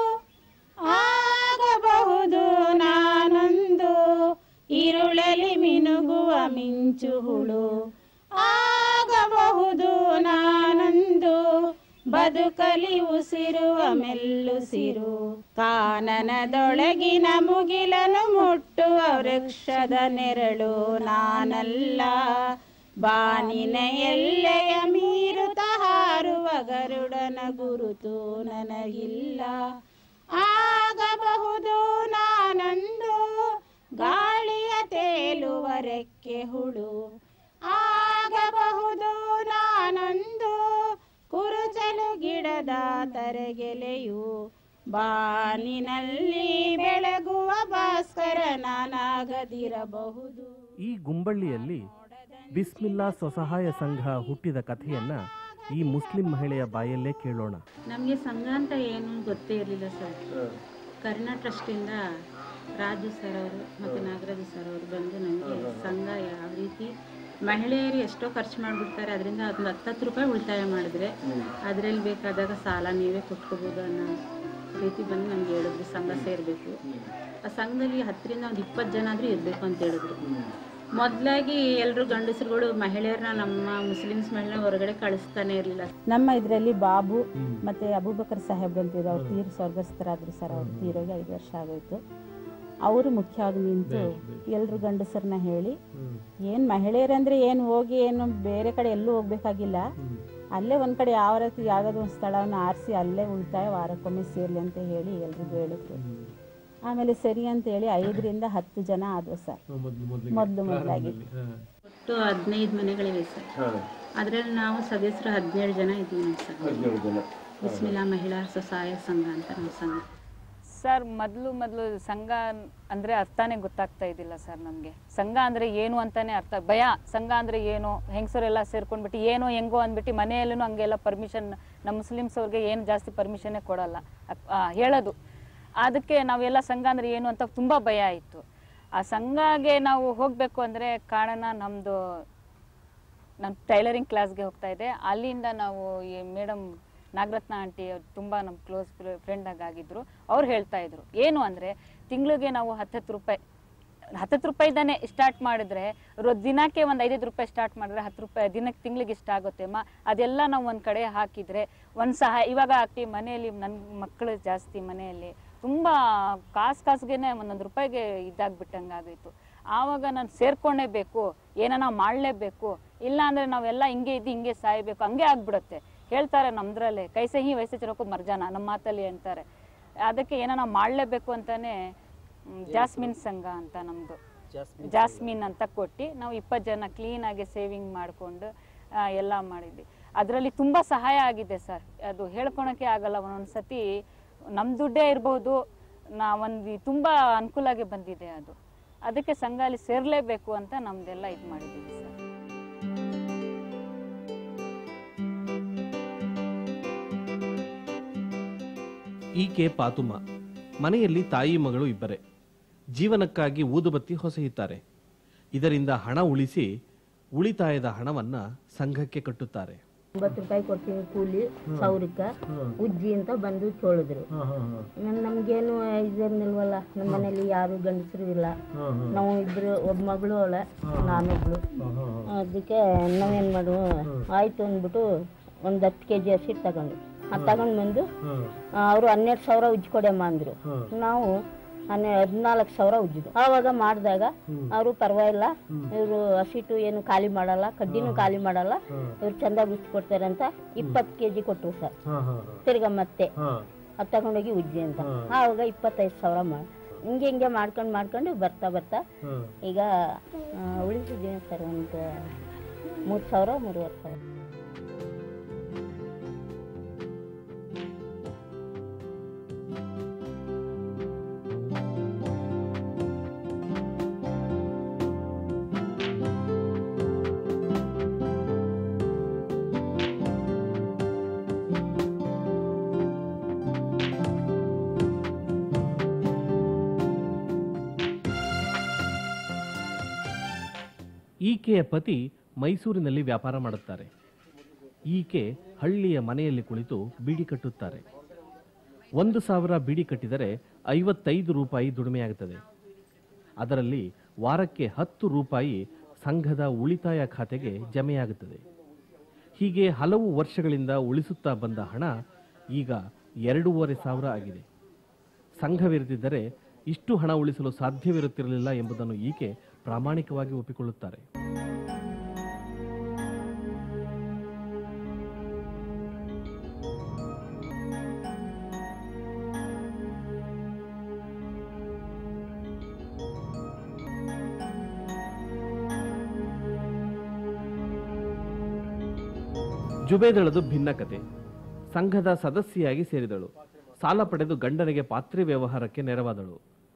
B: ಆಗಬಹುದು ನಾನೊಂದು ಇರುಳಲಿ ಮಿನುಗುವ ಮಿಂಚು ಹುಳು ಆಗಬಹುದು ನಾನೊಂದು ಬದುಕಲಿ ಉಸಿರುವ ಮೆಲ್ಲುಸಿರು ಕಾನನದೊಳಗಿನ ಮುಗಿಲನು ಮುಟ್ಟುವ ವೃಕ್ಷದ ನೆರಳು ನಾನಲ್ಲ ಬಾನಿನ ಎಲ್ಲೆಯ ಮೀರುತ ಹಾರುವ ಗರುಡನ ಗುರುತು ನನಗಿಲ್ಲ ಆಗಬಹುದು ನಾನೊಂದು ಗಾಳಿಯ ತೇಲುವ ರೆಕ್ಕೆ ಹುಳು ಆಗಬಹುದು ನಾನೊಂದು ಕುರುಚಲು ಗಿಡದ ತರೆಗೆಲೆಯು ಬಾನಿನಲ್ಲಿ ಬೆಳಗುವ ಭಾಸ್ಕರ ನಾನಾಗದಿರಬಹುದು
C: ಈ ಗುಂಬಳ್ಳಿಯಲ್ಲಿ ಬಿಸ್ಮಿಲ್ಲಾ ಸ್ವಸಹಾಯ ಸಂಘ ಹುಟ್ಟಿದ ಕಥೆಯನ್ನ ಈ ಮುಸ್ಲಿಂ ಮಹಿಳೆಯ ಬಾಯಲ್ಲೇ ಕೇಳೋಣ
I: ನಮಗೆ ಸಂಘ ಅಂತ ಏನು ಗೊತ್ತೇ ಇರಲಿಲ್ಲ ಸರ್ ಕರ್ನಾ ಟ್ರಸ್ಟಿಂದ ರಾಜು ಸರ್ ಅವರು ಮತ್ತು ನಾಗರಾಜು ಸರ್ ಅವರು ಬಂದು ನಮಗೆ ಸಂಘ ಯಾವ ರೀತಿ ಮಹಿಳೆಯರು ಎಷ್ಟೋ ಖರ್ಚು ಮಾಡಿಬಿಡ್ತಾರೆ ಅದರಿಂದ ಅದೊಂದು ಹತ್ತತ್ತು ರೂಪಾಯಿ ಉಳಿತಾಯ ಮಾಡಿದ್ರೆ ಅದರಲ್ಲಿ ಬೇಕಾದಾಗ ಸಾಲ ನೀವೇ ಕೊಟ್ಕೋಬೋದು ಅನ್ನೋ ರೀತಿ ಬಂದು ನಮ್ಗೆ ಹೇಳಿದ್ರು ಸಂಘ ಸೇರಬೇಕು ಆ ಸಂಘದಲ್ಲಿ ಹತ್ತರಿಂದ ಒಂದು ಇಪ್ಪತ್ತು ಜನ ಆದರೂ ಇರಬೇಕು ಅಂತ ಹೇಳಿದ್ರು ಮೊದಲಾಗಿ ಎಲ್ಲರೂ ಗಂಡಸರುಗಳು ಮಹಿಳೆಯರನ್ನ ನಮ್ಮ ಮುಸ್ಲಿಮ್ಸ್ ಮಹಿಳೆ ಹೊರಗಡೆ ಕಳಿಸ್ತಾನೆ ಇರಲಿಲ್ಲ
B: ನಮ್ಮ ಇದರಲ್ಲಿ ಬಾಬು ಮತ್ತು ಅಬೂಬಕರ್ ಸಾಹೇಬ್ ಅಂತಿದ್ರು ಅವ್ರು ತೀರು ಸ್ವರ್ಗಸ್ಥರಾದ್ರು ಸರ್ ಅವ್ರು ತೀರೋಗಿ ಐದು ವರ್ಷ ಆಗೋಯ್ತು ಅವರು ಮುಖ್ಯವಾಗಿ ನಿಂತು ಎಲ್ಲರೂ ಗಂಡಸರನ್ನ ಹೇಳಿ ಏನು ಮಹಿಳೆಯರಂದ್ರೆ ಏನು ಹೋಗಿ ಏನು ಬೇರೆ ಕಡೆ ಎಲ್ಲೂ ಹೋಗ್ಬೇಕಾಗಿಲ್ಲ ಅಲ್ಲೇ ಒಂದು ಕಡೆ ಯಾವ ರೀತಿ ಯಾವುದಾದ್ರು ಒಂದು ಸ್ಥಳವನ್ನು ಆರಿಸಿ ಅಲ್ಲೇ ಉಳಿತಾಯ ವಾರಕ್ಕೊಮ್ಮೆ ಸೇರಲಿ ಅಂತ ಹೇಳಿ ಎಲ್ರಿಗೂ ಹೇಳಿದ್ರು ಆಮೇಲೆ ಸರಿ ಅಂತ ಹೇಳಿ ಐದರಿಂದ ಹತ್ತು ಜನ ಆದ್ವು ಸರ್ ಮೊದಲು ಮೊದಲಾಗಿ
I: ಒಟ್ಟು ಹದಿನೈದು ಮನೆಗಳಿವೆ ಸರ್ ಅದರಲ್ಲಿ ನಾವು ಸದಸ್ಯರು ಹದಿನೇಳು ಜನ ಇದ್ದೀವಿ ಸರ್ ಬಿಸ್ಮಿಲ್ಲಾ ಮಹಿಳಾ ಸ್ವಸಹಾಯ ಸಂಘ ಅಂತ ನಮ್ಮ ಸಂಘ
F: ಸರ್ ಮೊದಲು ಮೊದಲು ಸಂಘ ಅಂದರೆ ಅರ್ಥನೇ ಗೊತ್ತಾಗ್ತಾ ಇದ್ದಿಲ್ಲ ಸರ್ ನಮಗೆ ಸಂಘ ಅಂದರೆ ಏನು ಅಂತಾನೆ ಅರ್ಥ ಭಯ ಸಂಘ ಅಂದರೆ ಏನು ಹೆಂಗಸರೆಲ್ಲ ಸೇರ್ಕೊಂಡ್ಬಿಟ್ಟು ಏನೋ ಹೆಂಗೋ ಅಂದ್ಬಿಟ್ಟು ಮನೆಯಲ್ಲೂ ಹಂಗೆಲ್ಲ ಪರ್ಮಿಷನ್ ನಮ್ಮ ಮುಸ್ಲಿಮ್ಸ್ ಅವ್ರಿಗೆ ಏನು ಜಾಸ್ತಿ ಪರ್ಮಿಷನ್ನೇ ಕೊಡಲ್ಲ ಅಕ್- ಆ, ಹೇಳೋದು ಅದಕ್ಕೆ ನಾವೆಲ್ಲ ಸಂಘ ಅಂದರೆ ಏನು ಅಂತ ತುಂಬ ಭಯ ಇತ್ತು ಆ ಸಂಘಗೆ ನಾವು ಹೋಗಬೇಕು ಅಂದರೆ ಕಾರಣ ನಮ್ಮದು ನಾನು ಟೈಲರಿಂಗ್ ಕ್ಲಾಸ್ಗೆ ಹೋಗ್ತಾ ಇದ್ದೆ ಅಲ್ಲಿಂದ ನಾವು ಈ ಮೇಡಮ್ ನಾಗರತ್ನ ಆಂಟಿ ಅವ್ರು ತುಂಬ ನಮ್ಮ ಕ್ಲೋಸ್ ಫ್ರೆಂಡ್ ಆಗಿದ್ರು ಅವ್ರು ಹೇಳ್ತಾ ಇದ್ರು ಏನು ಅಂದರೆ ತಿಂಗಳಿಗೆ ನಾವು ಹತ್ತತ್ತು ರೂಪಾಯಿ ಹತ್ತತ್ತು ರೂಪಾಯಿದಾನೆ ಸ್ಟಾರ್ಟ್ ಮಾಡಿದ್ರೆ ರೋ ದಿನಕ್ಕೆ ಒಂದು ಐದೈದು ರೂಪಾಯಿ ಸ್ಟಾರ್ಟ್ ಮಾಡಿದ್ರೆ ಹತ್ತು ರೂಪಾಯಿ ದಿನಕ್ಕೆ ತಿಂಗಳಿಗೆ ಇಷ್ಟ ಆಗುತ್ತೆ ಅಮ್ಮ ಅದೆಲ್ಲ ನಾವು ಒಂದು ಕಡೆ ಹಾಕಿದ್ರೆ ಒಂದು ಸಹಾಯ ಇವಾಗ ಹಾಕಿ ಮನೆಯಲ್ಲಿ ನನ್ನ ಮಕ್ಕಳು ಜಾಸ್ತಿ ಮನೆಯಲ್ಲಿ ತುಂಬ ಕಾಸು ಕಾಸಿಗೆನೆ ಒಂದೊಂದು ರೂಪಾಯಿಗೆ ಇದಾಗ್ಬಿಟ್ಟಂಗೆ ಆಗೋಯ್ತು ಆವಾಗ ನಾನು ಸೇರ್ಕೊಂಡೇಬೇಕು ಏನಾನ ಮಾಡಲೇಬೇಕು ಇಲ್ಲ ಅಂದರೆ ನಾವೆಲ್ಲ ಹಿಂಗೆ ಇದ್ದು ಹಿಂಗೆ ಸಾಯಬೇಕು ಹಂಗೆ ಆಗ್ಬಿಡುತ್ತೆ ಹೇಳ್ತಾರೆ ನಮ್ದ್ರಲ್ಲೇ ಕೈಸೆ ಹಿ ವಯಸ್ಸೆ ಚಿರಕು ಮರ್ಜಾನ ನಮ್ಮ ಮಾತಲ್ಲಿ ಅಂತಾರೆ ಅದಕ್ಕೆ ಏನಾನ ಮಾಡಲೇಬೇಕು ಅಂತಾನೆ ಮ್, ಜಾಸ್ಮಿನ್ ಸಂಘ ಅಂತ ನಮ್ಮದು ಜಾಸ್ಮಿನ್ ಅಂತ ಕೊಟ್ಟು ನಾವು ಇಪ್ಪತ್ತು ಜನ ಕ್ಲೀನಾಗಿ ಸೇವಿಂಗ್ ಮಾಡಿಕೊಂಡು ಎಲ್ಲ ಮಾಡಿದ್ವಿ ಅದರಲ್ಲಿ ತುಂಬ ಸಹಾಯ ಆಗಿದೆ ಸರ್ ಅದು ಹೇಳ್ಕೊಳಕ್ಕೆ ಆಗಲ್ಲ ಒಂದೊಂದು ಸತಿ ನಮ್ಮ ದುಡ್ಡೇ ಇರ್ಬೋದು ನಾವೊಂದು ತುಂಬ ಅನುಕೂಲಾಗಿ ಬಂದಿದೆ ಅದು ಅದಕ್ಕೆ ಸಂಘಾಲಿ ಸೇರಲೇಬೇಕು ಅಂತ ನಮ್ದೆಲ್ಲ ಇದು ಮಾಡಿದ್ದೀವಿ ಸರ್
C: ಈಕೆ ಪಾತುಮ ಮನೆಯಲ್ಲಿ ತಾಯಿ ಮಗಳು ಇಬ್ಬರೇ ಜೀವನಕ್ಕಾಗಿ ಊದುಬತ್ತಿ ಹೊಸೆಯುತ್ತಾರೆ ಇದರಿಂದ ಹಣ ಉಳಿಸಿ ಉಳಿತಾಯದ ಹಣವನ್ನ ಸಂಘಕ್ಕೆ ಕಟ್ಟುತ್ತಾರೆ
J: ಒಂಬತ್ತು ರೂಪಾಯಿ ಕೊಡ್ತೀವಿ ಕೂಲಿ ಸಾವಿರಕ್ಕೆ ಉಜ್ಜಿ ಅಂತ ಬಂದು ಕೇಳಿದ್ರು ನನ್- ನಮ್ಗೇನು ಇದಿರ್ನಿಲ್ವಲ್ಲ ನಮ್ಮ ಮನೇಲಿ ಯಾರು ಗಂಡಸರು ಇಲ್ಲ ನಾವು ಇಬ್ರು ಒಬ್ಬ ಮಗಳು ಅವಳೆ ನಾನೊಬ್ಳು ಅದಕ್ಕೆ ನಾವೇನ್ ಮಾಡು ಆಯ್ತು ಅಂದ್ಬಿಟ್ಟು ಒಂದ್ ಹತ್ತು ಕೆ ಜಿ ಹಸಿಟ್ಟು ತಗೊಂಡು ಅದು ತಗೊಂಡ್ ಬಂದು ಅವರು ಹನ್ನೆರಡು ಸಾವಿರ ಉಜ್ಜಿ ಕೊಡಮ್ಮ ಅಂದ್ರು ನಾವು ಹನ್ನೆ ಹದಿನಾಲ್ಕು ಸಾವಿರ ಉಜ್ಜಿದ್ದು ಆವಾಗ ಮಾಡಿದಾಗ ಅವರು ಪರವಾಗಿಲ್ಲ ಇವರು ಹಸಿಟ್ಟು ಏನು ಖಾಲಿ ಮಾಡಲ್ಲ ಕಡ್ಡಿನೂ ಖಾಲಿ ಮಾಡಲ್ಲ ಇವ್ರು ಚಂದ ಬಿಚ್ಚಿ ಕೊಡ್ತಾರೆ ಅಂತ ಇಪ್ಪತ್ತು ಕೆ ಜಿ ಕೊಟ್ಟರು ಸರ್ ತಿರ್ಗಾ ಮತ್ತೆ ಅದು ತಗೊಂಡೋಗಿ ಉಜ್ಜಿ ಅಂತ ಆವಾಗ ಇಪ್ಪತ್ತೈದು ಸಾವಿರ ಮಾಡಿ ಹಿಂಗೆ ಹಿಂಗೆ ಮಾಡ್ಕೊಂಡು ಮಾಡ್ಕೊಂಡು ಬರ್ತಾ ಬರ್ತಾ ಈಗ ಆ, ಉಳಿಸಿದ್ದೀವಿ ಸರ್ ಒಂದು ಮೂರು ಸಾವಿರ ಮೂರುವರೆ ಸಾವಿರ
C: ಈಕೆಯ ಪತಿ ಮೈಸೂರಿನಲ್ಲಿ ವ್ಯಾಪಾರ ಮಾಡುತ್ತಾರೆ ಈಕೆ ಹಳ್ಳಿಯ ಮನೆಯಲ್ಲಿ ಕುಳಿತು ಬೀಡಿ ಕಟ್ಟುತ್ತಾರೆ ಒಂದು ಸಾವಿರ ಬೀಡಿ ಕಟ್ಟಿದರೆ ಐವತ್ತೈದು ರೂಪಾಯಿ ದುಡಿಮೆಯಾಗುತ್ತದೆ ಅದರಲ್ಲಿ ವಾರಕ್ಕೆ ಹತ್ತು ರೂಪಾಯಿ ಸಂಘದ ಉಳಿತಾಯ ಖಾತೆಗೆ ಜಮೆಯಾಗುತ್ತದೆ ಹೀಗೆ ಹಲವು ವರ್ಷಗಳಿಂದ ಉಳಿಸುತ್ತಾ ಬಂದ ಹಣ ಈಗ ಎರಡೂವರೆ ಸಾವಿರ ಆಗಿದೆ ಸಂಘವಿರದಿದ್ದರೆ ಇಷ್ಟು ಹಣ ಉಳಿಸಲು ಸಾಧ್ಯವಿರುತ್ತಿರಲಿಲ್ಲ ಎಂಬುದನ್ನು ಈಕೆ ಪ್ರಾಮಾಣಿಕವಾಗಿ ಒಪ್ಪಿಕೊಳ್ಳುತ್ತಾರೆ ಜುಬೇದಳದು ಭಿನ್ನ ಕತೆ ಸಂಘದ ಸದಸ್ಯೆಯಾಗಿ ಸೇರಿದಳು ಸಾಲ ಪಡೆದು ಗಂಡನಿಗೆ ಪಾತ್ರೆ ವ್ಯವಹಾರಕ್ಕೆ ನೆರವಾದಳು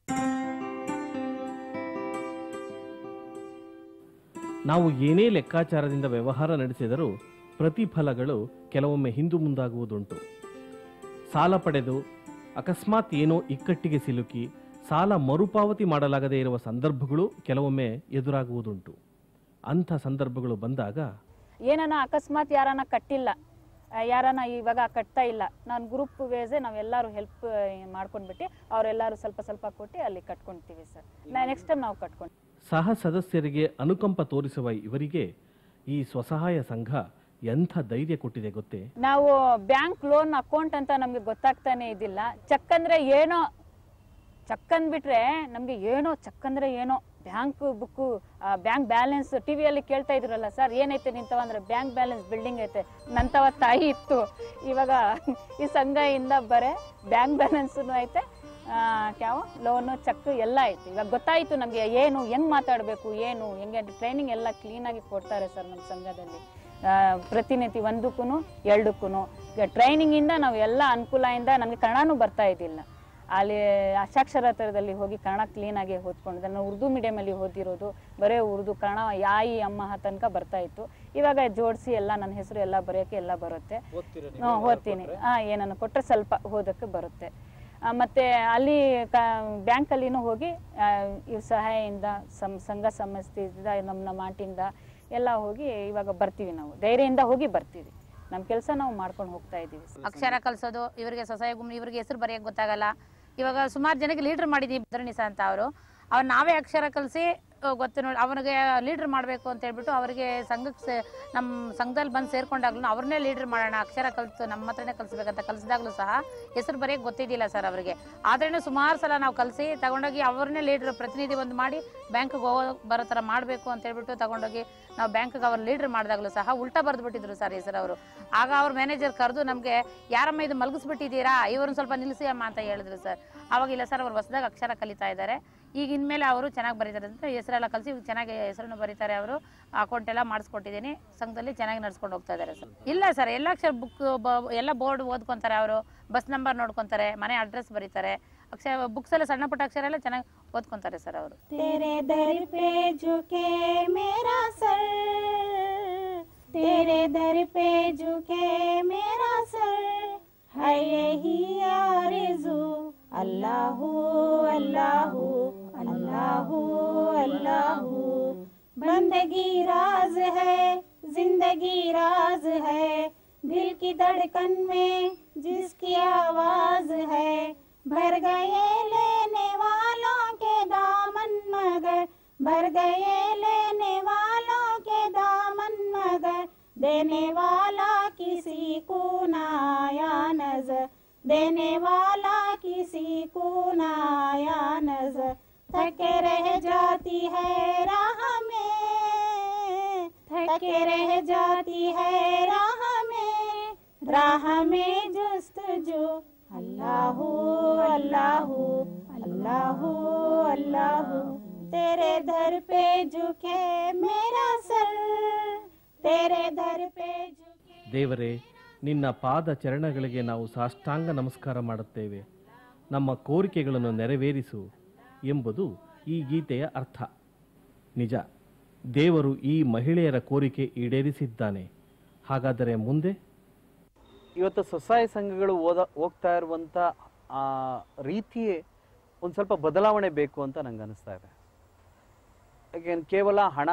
C: ನಾವು ಏನೇ ಲೆಕ್ಕಾಚಾರದಿಂದ ವ್ಯವಹಾರ ನಡೆಸಿದರೂ ಪ್ರತಿಫಲಗಳು ಕೆಲವೊಮ್ಮೆ ಹಿಂದು ಮುಂದಾಗುವುದುಂಟು ಸಾಲ ಪಡೆದು ಅಕಸ್ಮಾತ್ ಏನೋ ಇಕ್ಕಟ್ಟಿಗೆ ಸಿಲುಕಿ ಸಾಲ ಮರುಪಾವತಿ ಮಾಡಲಾಗದೇ ಇರುವ ಸಂದರ್ಭಗಳು ಕೆಲವೊಮ್ಮೆ ಎದುರಾಗುವುದುಂಟು ಅಂಥ ಸಂದರ್ಭಗಳು ಬಂದಾಗ
F: ಏನನ ಅಕಸ್ಮಾತ್ ಯಾರನ್ನ ಕಟ್ಟಿಲ್ಲ ಆ, ಯಾರನ್ನ ಇವಾಗ ಕಟ್ತಾ ಇಲ್ಲ ನಾನು ಗ್ರೂಪ್ ವೇಸೆ ನಾವೆಲ್ಲರೂ ಹೆಲ್ಪ್ ಮಾಡ್ಕೊಂಡ್ಬಿಟ್ಟು ಅವರೆಲ್ಲರೂ ಸ್ವಲ್ಪ ಸ್ವಲ್ಪ ಕೊಟ್ಟು ಅಲ್ಲಿ ಕಟ್ಕೊಂತೀವಿ ಸರ್ ನೆಕ್ಸ್ಟ್ ಟೈಮ್ ನಾವು ಕಟ್ಕೊಂಡು
C: ಸಹ ಸದಸ್ಯರಿಗೆ ಅನುಕಂಪ ತೋರಿಸುವ ಇವರಿಗೆ ಈ ಸ್ವಸಹಾಯ ಸಂಘ ಎಂಥ ಧೈರ್ಯ ಕೊಟ್ಟಿದೆ ಗೊತ್ತೇ
F: ನಾವು ಬ್ಯಾಂಕ್ ಲೋನ್ ಅಕೌಂಟ್ ಅಂತ ನಮಗೆ ಗೊತ್ತಾಗ್ತಾನೆ ಇದ್ದಿಲ್ಲ ಚೆಕ್ ಅಂದ್ರೆ ಏನೋ ಚೆಕ್ ಅಂದ್ಬಿಟ್ರೆ ನಮಗೆ ಏನೋ ಚೆಕ್ ಅಂದ್ರೆ ಏನೋ ಬ್ಯಾಂಕ್ ಬುಕ್ಕು ಬ್ಯಾಂಕ್ ಬ್ಯಾಲೆನ್ಸ್ ಟಿವಿಯಲ್ಲಿ ಕೇಳ್ತಾ ಇದ್ರಲ್ಲ ಸರ್ ಏನೈತೆ ನಿಂತವ ಅಂದ್ರೆ ಬ್ಯಾಂಕ್ ಬ್ಯಾಲೆನ್ಸ್ ಬಿಲ್ಡಿಂಗ್ ಐತೆ ನಂತವ ತಾಯಿ ಇತ್ತು ಇವಾಗ ಈ ಸಂಘದಿಂದ ಬರೇ ಬ್ಯಾಂಕ್ ಬ್ಯಾಲೆನ್ಸ್ ಐತೆ ಯಾವ ಲೋನು ಚೆಕ್ ಎಲ್ಲ ಐತೆ ಇವಾಗ ಗೊತ್ತಾಯ್ತು ನಮಗೆ ಏನು ಹೆಂಗ್ ಮಾತಾಡಬೇಕು ಏನು ಹೆಂಗೆ ಟ್ರೈನಿಂಗ್ ಎಲ್ಲ ಕ್ಲೀನಾಗಿ ಕೊಡ್ತಾರೆ ಸರ್ ನಮ್ಮ ಸಂಘದಲ್ಲಿ ಆ, ಪ್ರತಿನಿಧಿ ಒಂದಕ್ಕೂ ಎರಡಕ್ಕೂ ಈಗ ಟ್ರೈನಿಂಗಿಂದ ನಾವು ಎಲ್ಲ ಅನುಕೂಲದಿಂದ ನಮಗೆ ಕನ್ನಡನೂ ಬರ್ತಾ ಇದ್ದಿಲ್ಲ ಅಲ್ಲಿ ಅಕ್ಷಾಕ್ಷರತರದಲ್ಲಿ ಹೋಗಿ ಕನ್ನಡ ಕ್ಲೀನಾಗಿ ಓದ್ಕೊಂಡಿದ್ದೆ ನಾನು ಉರ್ದು ಮೀಡಿಯಮಲ್ಲಿ ಓದಿರೋದು ಬರೀ ಉರ್ದು ಕನ್ನಡ ಯಾಯಿ ಅಮ್ಮ ತನಕ ಬರ್ತಾ ಇತ್ತು ಇವಾಗ ಜೋಡಿಸಿ ಎಲ್ಲ ನನ್ನ ಹೆಸರು ಎಲ್ಲ ಬರೆಯೋಕ್ಕೆ ಎಲ್ಲ ಬರುತ್ತೆ ಹ್ಞೂ ಓದ್ತೀನಿ ಹಾಂ ಏನನ್ನು ಕೊಟ್ಟರೆ ಸ್ವಲ್ಪ ಓದೋಕ್ಕೆ ಬರುತ್ತೆ ಆ, ಮತ್ತೆ ಅಲ್ಲಿ ಕ ಬ್ಯಾಂಕಲ್ಲಿನೂ ಹೋಗಿ ಆ, ಇವ್ರ ಸಹಾಯದಿಂದ ಸಂ ಸಂಘ ಸಂಸ್ಥೆಯಿಂದ ನಮ್ಮ ನಮ್ಮ ಆಂಟಿಯಿಂದ ಎಲ್ಲ ಹೋಗಿ ಇವಾಗ ಬರ್ತೀವಿ ನಾವು ಧೈರ್ಯದಿಂದ ಹೋಗಿ ಬರ್ತೀವಿ ನಮ್ಮ ಕೆಲಸ ನಾವು ಮಾಡ್ಕೊಂಡು ಹೋಗ್ತಾ ಇದ್ದೀವಿ
K: ಅಕ್ಷರ ಕಲಿಸೋದು ಇವರಿಗೆ ಸ್ವಸಹಾಯ ಗುಂಪು ಇವರಿಗೆ ಹೆಸರು ಬರೆಯಕ್ಕೆ ಗೊತ್ತಾಗಲ್ಲ ಇವಾಗ ಸುಮಾರು ಜನಕ್ಕೆ ಲೀಡರ್ ಮಾಡಿದ್ದೀವಿ ಭದ್ರನಿಸ ಅಂತ ಅವರು ಅವ್ರು ನಾವೇ ಅಕ್ಷರ ಕಲಿಸಿ ಗೊತ್ತು ನೋಡಿ ಅವನಿಗೆ ಲೀಡ್ರ್ ಮಾಡಬೇಕು ಅಂತ ಹೇಳ್ಬಿಟ್ಟು ಅವರಿಗೆ ಸಂಘಕ್ಕೆ ಸೇ ನಮ್ಮ ಸಂಘದಲ್ಲಿ ಬಂದು ಸೇರ್ಕೊಂಡಾಗ್ಲೂ ಅವ್ರನ್ನೇ ಲೀಡ್ರ್ ಮಾಡೋಣ ಅಕ್ಷರ ಕಲಿತು ನಮ್ಮ ಹತ್ರನೇ ಕಲಿಸ್ಬೇಕಂತ ಕಲಿಸಿದಾಗಲೂ ಸಹ ಹೆಸರು ಬರೆಯೋಕೆ ಗೊತ್ತಿದ್ದಿಲ್ಲ ಸರ್ ಅವರಿಗೆ ಆದ್ರೂ ಸುಮಾರು ಸಲ ನಾವು ಕಲಿಸಿ ತಗೊಂಡೋಗಿ ಅವ್ರನ್ನೇ ಲೀಡ್ರ್ ಪ್ರತಿನಿಧಿ ಒಂದು ಮಾಡಿ ಬ್ಯಾಂಕ್ಗೆ ಹೋಗೋ ಬರೋ ಥರ ಮಾಡಬೇಕು ಅಂತ ಹೇಳ್ಬಿಟ್ಟು ತಗೊಂಡೋಗಿ ನಾವು ಬ್ಯಾಂಕ್ಗೆ ಅವ್ರ ಲೀಡ್ರ್ ಮಾಡಿದಾಗಲೂ ಸಹ ಉಲ್ಟಾ ಬರೆದ್ಬಿಟ್ಟಿದ್ರು ಸರ್ ಹೆಸರು ಅವರು ಆಗ ಅವ್ರ ಮ್ಯಾನೇಜರ್ ಕರೆದು ನಮಗೆ ಯಾರಮ್ಮ ಇದು ಮಲಗಿಸ್ಬಿಟ್ಟಿದ್ದೀರಾ ಇವ್ರನ್ನ ಸ್ವಲ್ಪ ನಿಲ್ಲಿಸಿ ಅಮ್ಮ ಅಂತ ಹೇಳಿದ್ರು ಸರ್ ಅವಾಗ ಇಲ್ಲ ಸರ್ ಅವ್ರು ಹೊಸದಾಗ ಅಕ್ಷರ ಕಲಿತಾ ಇದ್ದಾರೆ ಈಗ ಇನ್ಮೇಲೆ ಅವರು ಚೆನ್ನಾಗಿ ಬರೀತಾರೆ ಅಂತ ಹೆಸರೆಲ್ಲ ಕಲಿಸಿ ಚೆನ್ನಾಗಿ ಹೆಸರನ್ನು ಬರೀತಾರೆ ಅವರು ಅಕೌಂಟ್ ಎಲ್ಲ ಮಾಡಿಸ್ಕೊಟ್ಟಿದ್ದೀನಿ ಸಂಘದಲ್ಲಿ ಚೆನ್ನಾಗಿ ನಡ್ಸ್ಕೊಂಡು ಹೋಗ್ತಾ ಇದ್ದಾರೆ ಸರ್ ಇಲ್ಲ ಸರ್ ಎಲ್ಲ ಅಕ್ಷರ ಬುಕ್ ಎಲ್ಲ ಬೋರ್ಡ್ ಓದ್ಕೊಂತಾರೆ ಅವರು ಬಸ್ ನಂಬರ್ ನೋಡ್ಕೊಂತಾರೆ ಮನೆ ಅಡ್ರೆಸ್ ಬರೀತಾರೆ ಅಕ್ಷರ ಬುಕ್ಸ್ ಎಲ್ಲ ಸಣ್ಣ ಪುಟ್ಟ ಅಕ್ಷರ ಎಲ್ಲ ಚೆನ್ನಾಗಿ ಓದ್ಕೊಂತಾರೆ ಸರ್ ಅವರು
B: तेरे दर पे झुके मेरा सर तेरे दर पे झुके मेरा सर है यही आरज़ू अल्लाहू अल्लाहू अल्लाहू अल्लाहू बंदगी राज है जिंदगी राज है दिल की धड़कन में जिसकी आवाज है भर गए लेने वालों के दामन मगर भर गए लेने वालों के दामन मगर देने वाला किसी को ना आया नजर देने वाला किसी को ना आया नजर थके रह जाती है राह में थके रह जाती है राह में राह में जुस्तजू अल्लाहू अल्लाहू अल्लाहू अल्लाहू तेरे दर पे झुके मेरा सर तेरे दर पे झुके
C: ದೇವರೇ ನಿನ್ನ ಪಾದ ಚರಣಗಳಿಗೆ ನಾವು ಸಾಷ್ಟಾಂಗ ನಮಸ್ಕಾರ ಮಾಡುತ್ತೇವೆ ನಮ್ಮ ಕೋರಿಕೆಗಳನ್ನು ನೆರವೇರಿಸು ಎಂಬುದು ಈ ಗೀತೆಯ ಅರ್ಥ ನಿಜ ದೇವರು ಈ ಮಹಿಳೆಯರ ಕೋರಿಕೆ ಈಡೇರಿಸಿದ್ದಾನೆ ಹಾಗಾದರೆ ಮುಂದೆ
G: ಇವತ್ತು ಸ್ವಸಹಾಯ ಸಂಘಗಳು ಓದ ಹೋಗ್ತಾ ಇರುವಂಥ ಆ ರೀತಿಯೇ ಒಂದು ಸ್ವಲ್ಪ ಬದಲಾವಣೆ ಬೇಕು ಅಂತ ನಂಗೆ ಅನಿಸ್ತಾ ಇದೆ ಯಾಕೆ ಕೇವಲ ಹಣ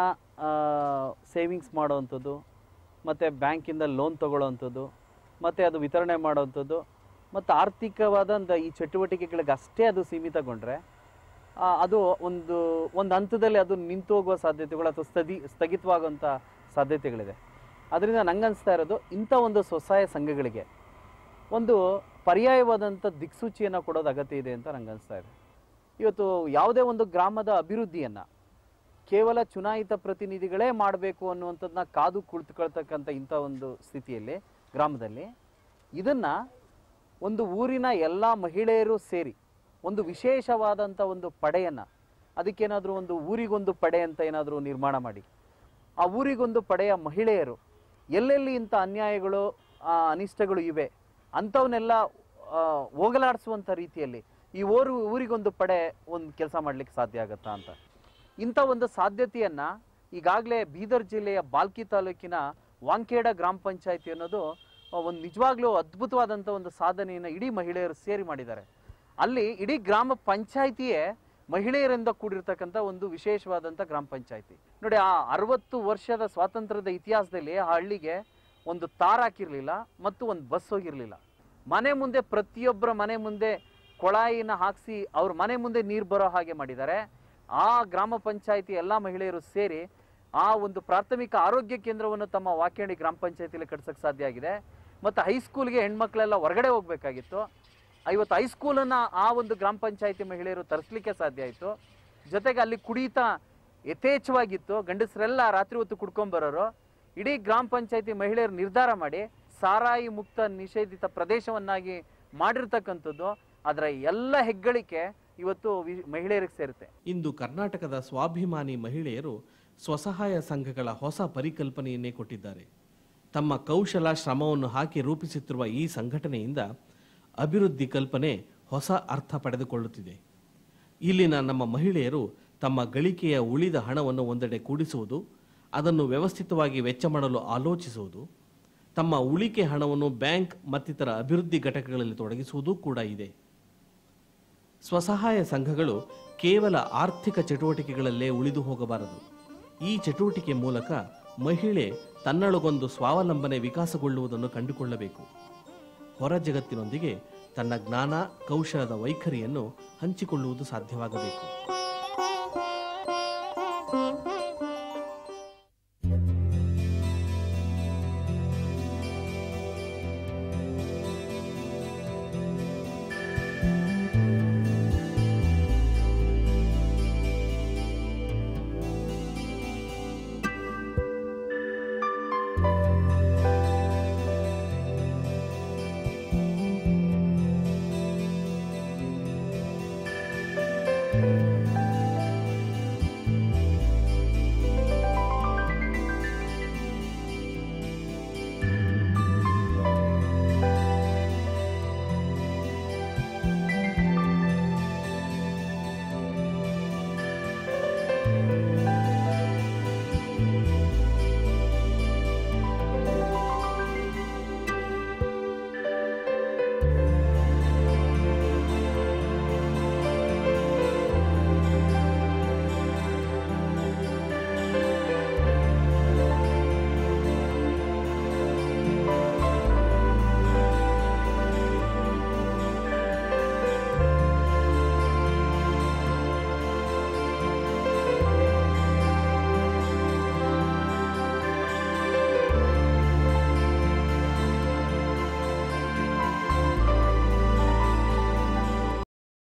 G: ಸೇವಿಂಗ್ಸ್ ಮಾಡೋವಂಥದ್ದು ಮತ್ತು ಬ್ಯಾಂಕಿಂದ ಲೋನ್ ತಗೊಳ್ಳೋವಂಥದ್ದು ಮತ್ತು ಅದು ವಿತರಣೆ ಮಾಡೋವಂಥದ್ದು ಮತ್ತು ಆರ್ಥಿಕವಾದಂಥ ಈ ಚಟುವಟಿಕೆಗಳಿಗೆ ಅಷ್ಟೇ ಅದು ಸೀಮಿತಗೊಂಡ್ರೆ ಆ, ಅದು ಒಂದು ಒಂದು ಹಂತದಲ್ಲಿ ಅದು ನಿಂತು ಹೋಗುವ ಸಾಧ್ಯತೆಗಳು ಅಥವಾ ಸ್ಥಗಿ ಸ್ಥಗಿತವಾಗುವಂಥ ಸಾಧ್ಯತೆಗಳಿದೆ ಅದರಿಂದ ನಂಗೆ ಅನಿಸ್ತಾ ಇರೋದು ಇಂಥ ಒಂದು ಸ್ವಸಹಾಯ ಸಂಘಗಳಿಗೆ ಒಂದು ಪರ್ಯಾಯವಾದಂಥ ದಿಕ್ಸೂಚಿಯನ್ನು ಕೊಡೋದು ಅಗತ್ಯ ಇದೆ ಅಂತ ನಂಗೆ ಅನಿಸ್ತಾ ಇದೆ ಇವತ್ತು ಯಾವುದೇ ಒಂದು ಗ್ರಾಮದ ಅಭಿವೃದ್ಧಿಯನ್ನು ಕೇವಲ ಚುನಾಯಿತ ಪ್ರತಿನಿಧಿಗಳೇ ಮಾಡಬೇಕು ಅನ್ನುವಂಥದ್ದನ್ನ ಕಾದು ಕುಳಿತುಕೊಳ್ತಕ್ಕಂಥ ಇಂಥ ಒಂದು ಸ್ಥಿತಿಯಲ್ಲಿ ಗ್ರಾಮದಲ್ಲಿ ಇದನ್ನು ಒಂದು ಊರಿನ ಎಲ್ಲ ಮಹಿಳೆಯರು ಸೇರಿ ಒಂದು ವಿಶೇಷವಾದಂಥ ಒಂದು ಪಡೆಯನ್ನು ಅದಕ್ಕೇನಾದರೂ ಒಂದು ಊರಿಗೊಂದು ಪಡೆ ಅಂತ ಏನಾದರೂ ನಿರ್ಮಾಣ ಮಾಡಿ ಆ ಊರಿಗೊಂದು ಪಡೆಯ ಮಹಿಳೆಯರು ಎಲ್ಲೆಲ್ಲಿ ಇಂಥ ಅನ್ಯಾಯಗಳು ಆ, ಅನಿಷ್ಟಗಳು ಇವೆ ಅಂಥವನ್ನೆಲ್ಲ ಆ, ಹೋಗಲಾಡಿಸುವಂಥ ರೀತಿಯಲ್ಲಿ ಈ ಊರು ಊರಿಗೊಂದು ಪಡೆ ಒಂದು ಕೆಲಸ ಮಾಡಲಿಕ್ಕೆ ಸಾಧ್ಯ ಆಗತ್ತಾ ಅಂತ ಇಂಥ ಒಂದು ಸಾಧ್ಯತೆಯನ್ನು ಈಗಾಗಲೇ ಬೀದರ್ ಜಿಲ್ಲೆಯ ಬಾಲ್ಕಿ ತಾಲೂಕಿನ ವಾಂಕೇಡ ಗ್ರಾಮ ಪಂಚಾಯತಿ ಅನ್ನೋದು ಆ, ಒಂದು ನಿಜವಾಗ್ಲೂ ಅದ್ಭುತವಾದಂಥ ಒಂದು ಸಾಧನೆಯನ್ನು ಇಡೀ ಮಹಿಳೆಯರು ಸೇರಿ ಮಾಡಿದ್ದಾರೆ ಅಲ್ಲಿ ಇಡೀ ಗ್ರಾಮ ಪಂಚಾಯಿತಿಯೇ ಮಹಿಳೆಯರಿಂದ ಕೂಡಿರ್ತಕ್ಕಂಥ ಒಂದು ವಿಶೇಷವಾದಂಥ ಗ್ರಾಮ ಪಂಚಾಯಿತಿ ನೋಡಿ ಆ ಅರವತ್ತು ವರ್ಷದ ಸ್ವಾತಂತ್ರ್ಯದ ಇತಿಹಾಸದಲ್ಲಿ ಆ ಹಳ್ಳಿಗೆ ಒಂದು ತಾರ್ ಹಾಕಿರ್ಲಿಲ್ಲ ಮತ್ತು ಒಂದು ಬಸ್ ಹೋಗಿರ್ಲಿಲ್ಲ ಮನೆ ಮುಂದೆ ಪ್ರತಿಯೊಬ್ಬರ ಮನೆ ಮುಂದೆ ಕೊಳಾಯಿನ ಹಾಕಿಸಿ ಅವ್ರ ಮನೆ ಮುಂದೆ ನೀರು ಬರೋ ಹಾಗೆ ಮಾಡಿದ್ದಾರೆ ಆ ಗ್ರಾಮ ಪಂಚಾಯಿತಿ ಎಲ್ಲ ಮಹಿಳೆಯರು ಸೇರಿ ಆ ಒಂದು ಪ್ರಾಥಮಿಕ ಆರೋಗ್ಯ ಕೇಂದ್ರವನ್ನು ತಮ್ಮ ವಾಕ್ಯಣಿ ಗ್ರಾಮ ಪಂಚಾಯತಿಯಲ್ಲಿ ಕಟ್ಸಕ್ಕೆ ಸಾಧ್ಯ ಆಗಿದೆ ಮತ್ತು ಹೈಸ್ಕೂಲ್ಗೆ ಹೆಣ್ಮಕ್ಳೆಲ್ಲ ಹೊರಗಡೆ ಹೋಗ್ಬೇಕಾಗಿತ್ತು ಇವತ್ತು ಹೈಸ್ಕೂಲನ್ನು ಆ ಒಂದು ಗ್ರಾಮ ಪಂಚಾಯತಿ ಮಹಿಳೆಯರು ತರಿಸ್ಲಿಕ್ಕೆ ಸಾಧ್ಯ ಆಯಿತು ಜೊತೆಗೆ ಅಲ್ಲಿ ಕುಡಿತಾ ಯಥೇಚ್ಛವಾಗಿತ್ತು ಗಂಡಸರೆಲ್ಲ ರಾತ್ರಿ ಹೊತ್ತು ಕುಡ್ಕೊಂಬರೋರು ಇಡೀ ಗ್ರಾಮ ಪಂಚಾಯತಿ ಮಹಿಳೆಯರು ನಿರ್ಧಾರ ಮಾಡಿ ಸಾರಾಯಿ ಮುಕ್ತ ನಿಷೇಧಿತ ಪ್ರದೇಶವನ್ನಾಗಿ ಮಾಡಿರ್ತಕ್ಕಂಥದ್ದು ಅದರ ಎಲ್ಲ ಹೆಗ್ಗಳಿಕೆ ಇವತ್ತು ವಿ- ಮಹಿಳೆಯರಿಗೆ ಸೇರುತ್ತೆ
C: ಇಂದು ಕರ್ನಾಟಕದ ಸ್ವಾಭಿಮಾನಿ ಮಹಿಳೆಯರು ಸ್ವಸಹಾಯ ಸಂಘಗಳ ಹೊಸ ಪರಿಕಲ್ಪನೆಯನ್ನೇ ಕೊಟ್ಟಿದ್ದಾರೆ ತಮ್ಮ ಕೌಶಲ ಶ್ರಮವನ್ನು ಹಾಕಿ ರೂಪಿಸುತ್ತಿರುವ ಈ ಸಂಘಟನೆಯಿಂದ ಅಭಿವೃದ್ಧಿ ಕಲ್ಪನೆ ಹೊಸ ಅರ್ಥ ಪಡೆದುಕೊಳ್ಳುತ್ತಿದೆ ಇಲ್ಲಿನ ನಮ್ಮ ಮಹಿಳೆಯರು ತಮ್ಮ ಗಳಿಕೆಯ ಉಳಿದ ಹಣವನ್ನು ಒಂದೆಡೆ ಕೂಡಿಸುವುದು ಅದನ್ನು ವ್ಯವಸ್ಥಿತವಾಗಿ ವೆಚ್ಚ ಮಾಡಲು ಆಲೋಚಿಸುವುದು ತಮ್ಮ ಉಳಿಕೆ ಹಣವನ್ನು ಬ್ಯಾಂಕ್ ಮತ್ತಿತರ ಅಭಿವೃದ್ಧಿ ಘಟಕಗಳಲ್ಲಿ ತೊಡಗಿಸುವುದೂ ಕೂಡ ಇದೆ ಸ್ವಸಹಾಯ ಸಂಘಗಳು ಕೇವಲ ಆರ್ಥಿಕ ಚಟುವಟಿಕೆಗಳಲ್ಲೇ ಉಳಿದು ಹೋಗಬಾರದು ಈ ಚಟುವಟಿಕೆ ಮೂಲಕ ಮಹಿಳೆ ತನ್ನೊಳಗೊಂದು ಸ್ವಾವಲಂಬನೆ ವಿಕಾಸಗೊಳ್ಳುವುದನ್ನು ಕಂಡುಕೊಳ್ಳಬೇಕು ಹೊರ ಜಗತ್ತಿನೊಂದಿಗೆ ತನ್ನ ಜ್ಞಾನ ಕೌಶಲದ ವೈಖರಿಯನ್ನು ಹಂಚಿಕೊಳ್ಳುವುದು ಸಾಧ್ಯವಾಗಬೇಕು
L: ಧನ್ಯವಾದಗಳು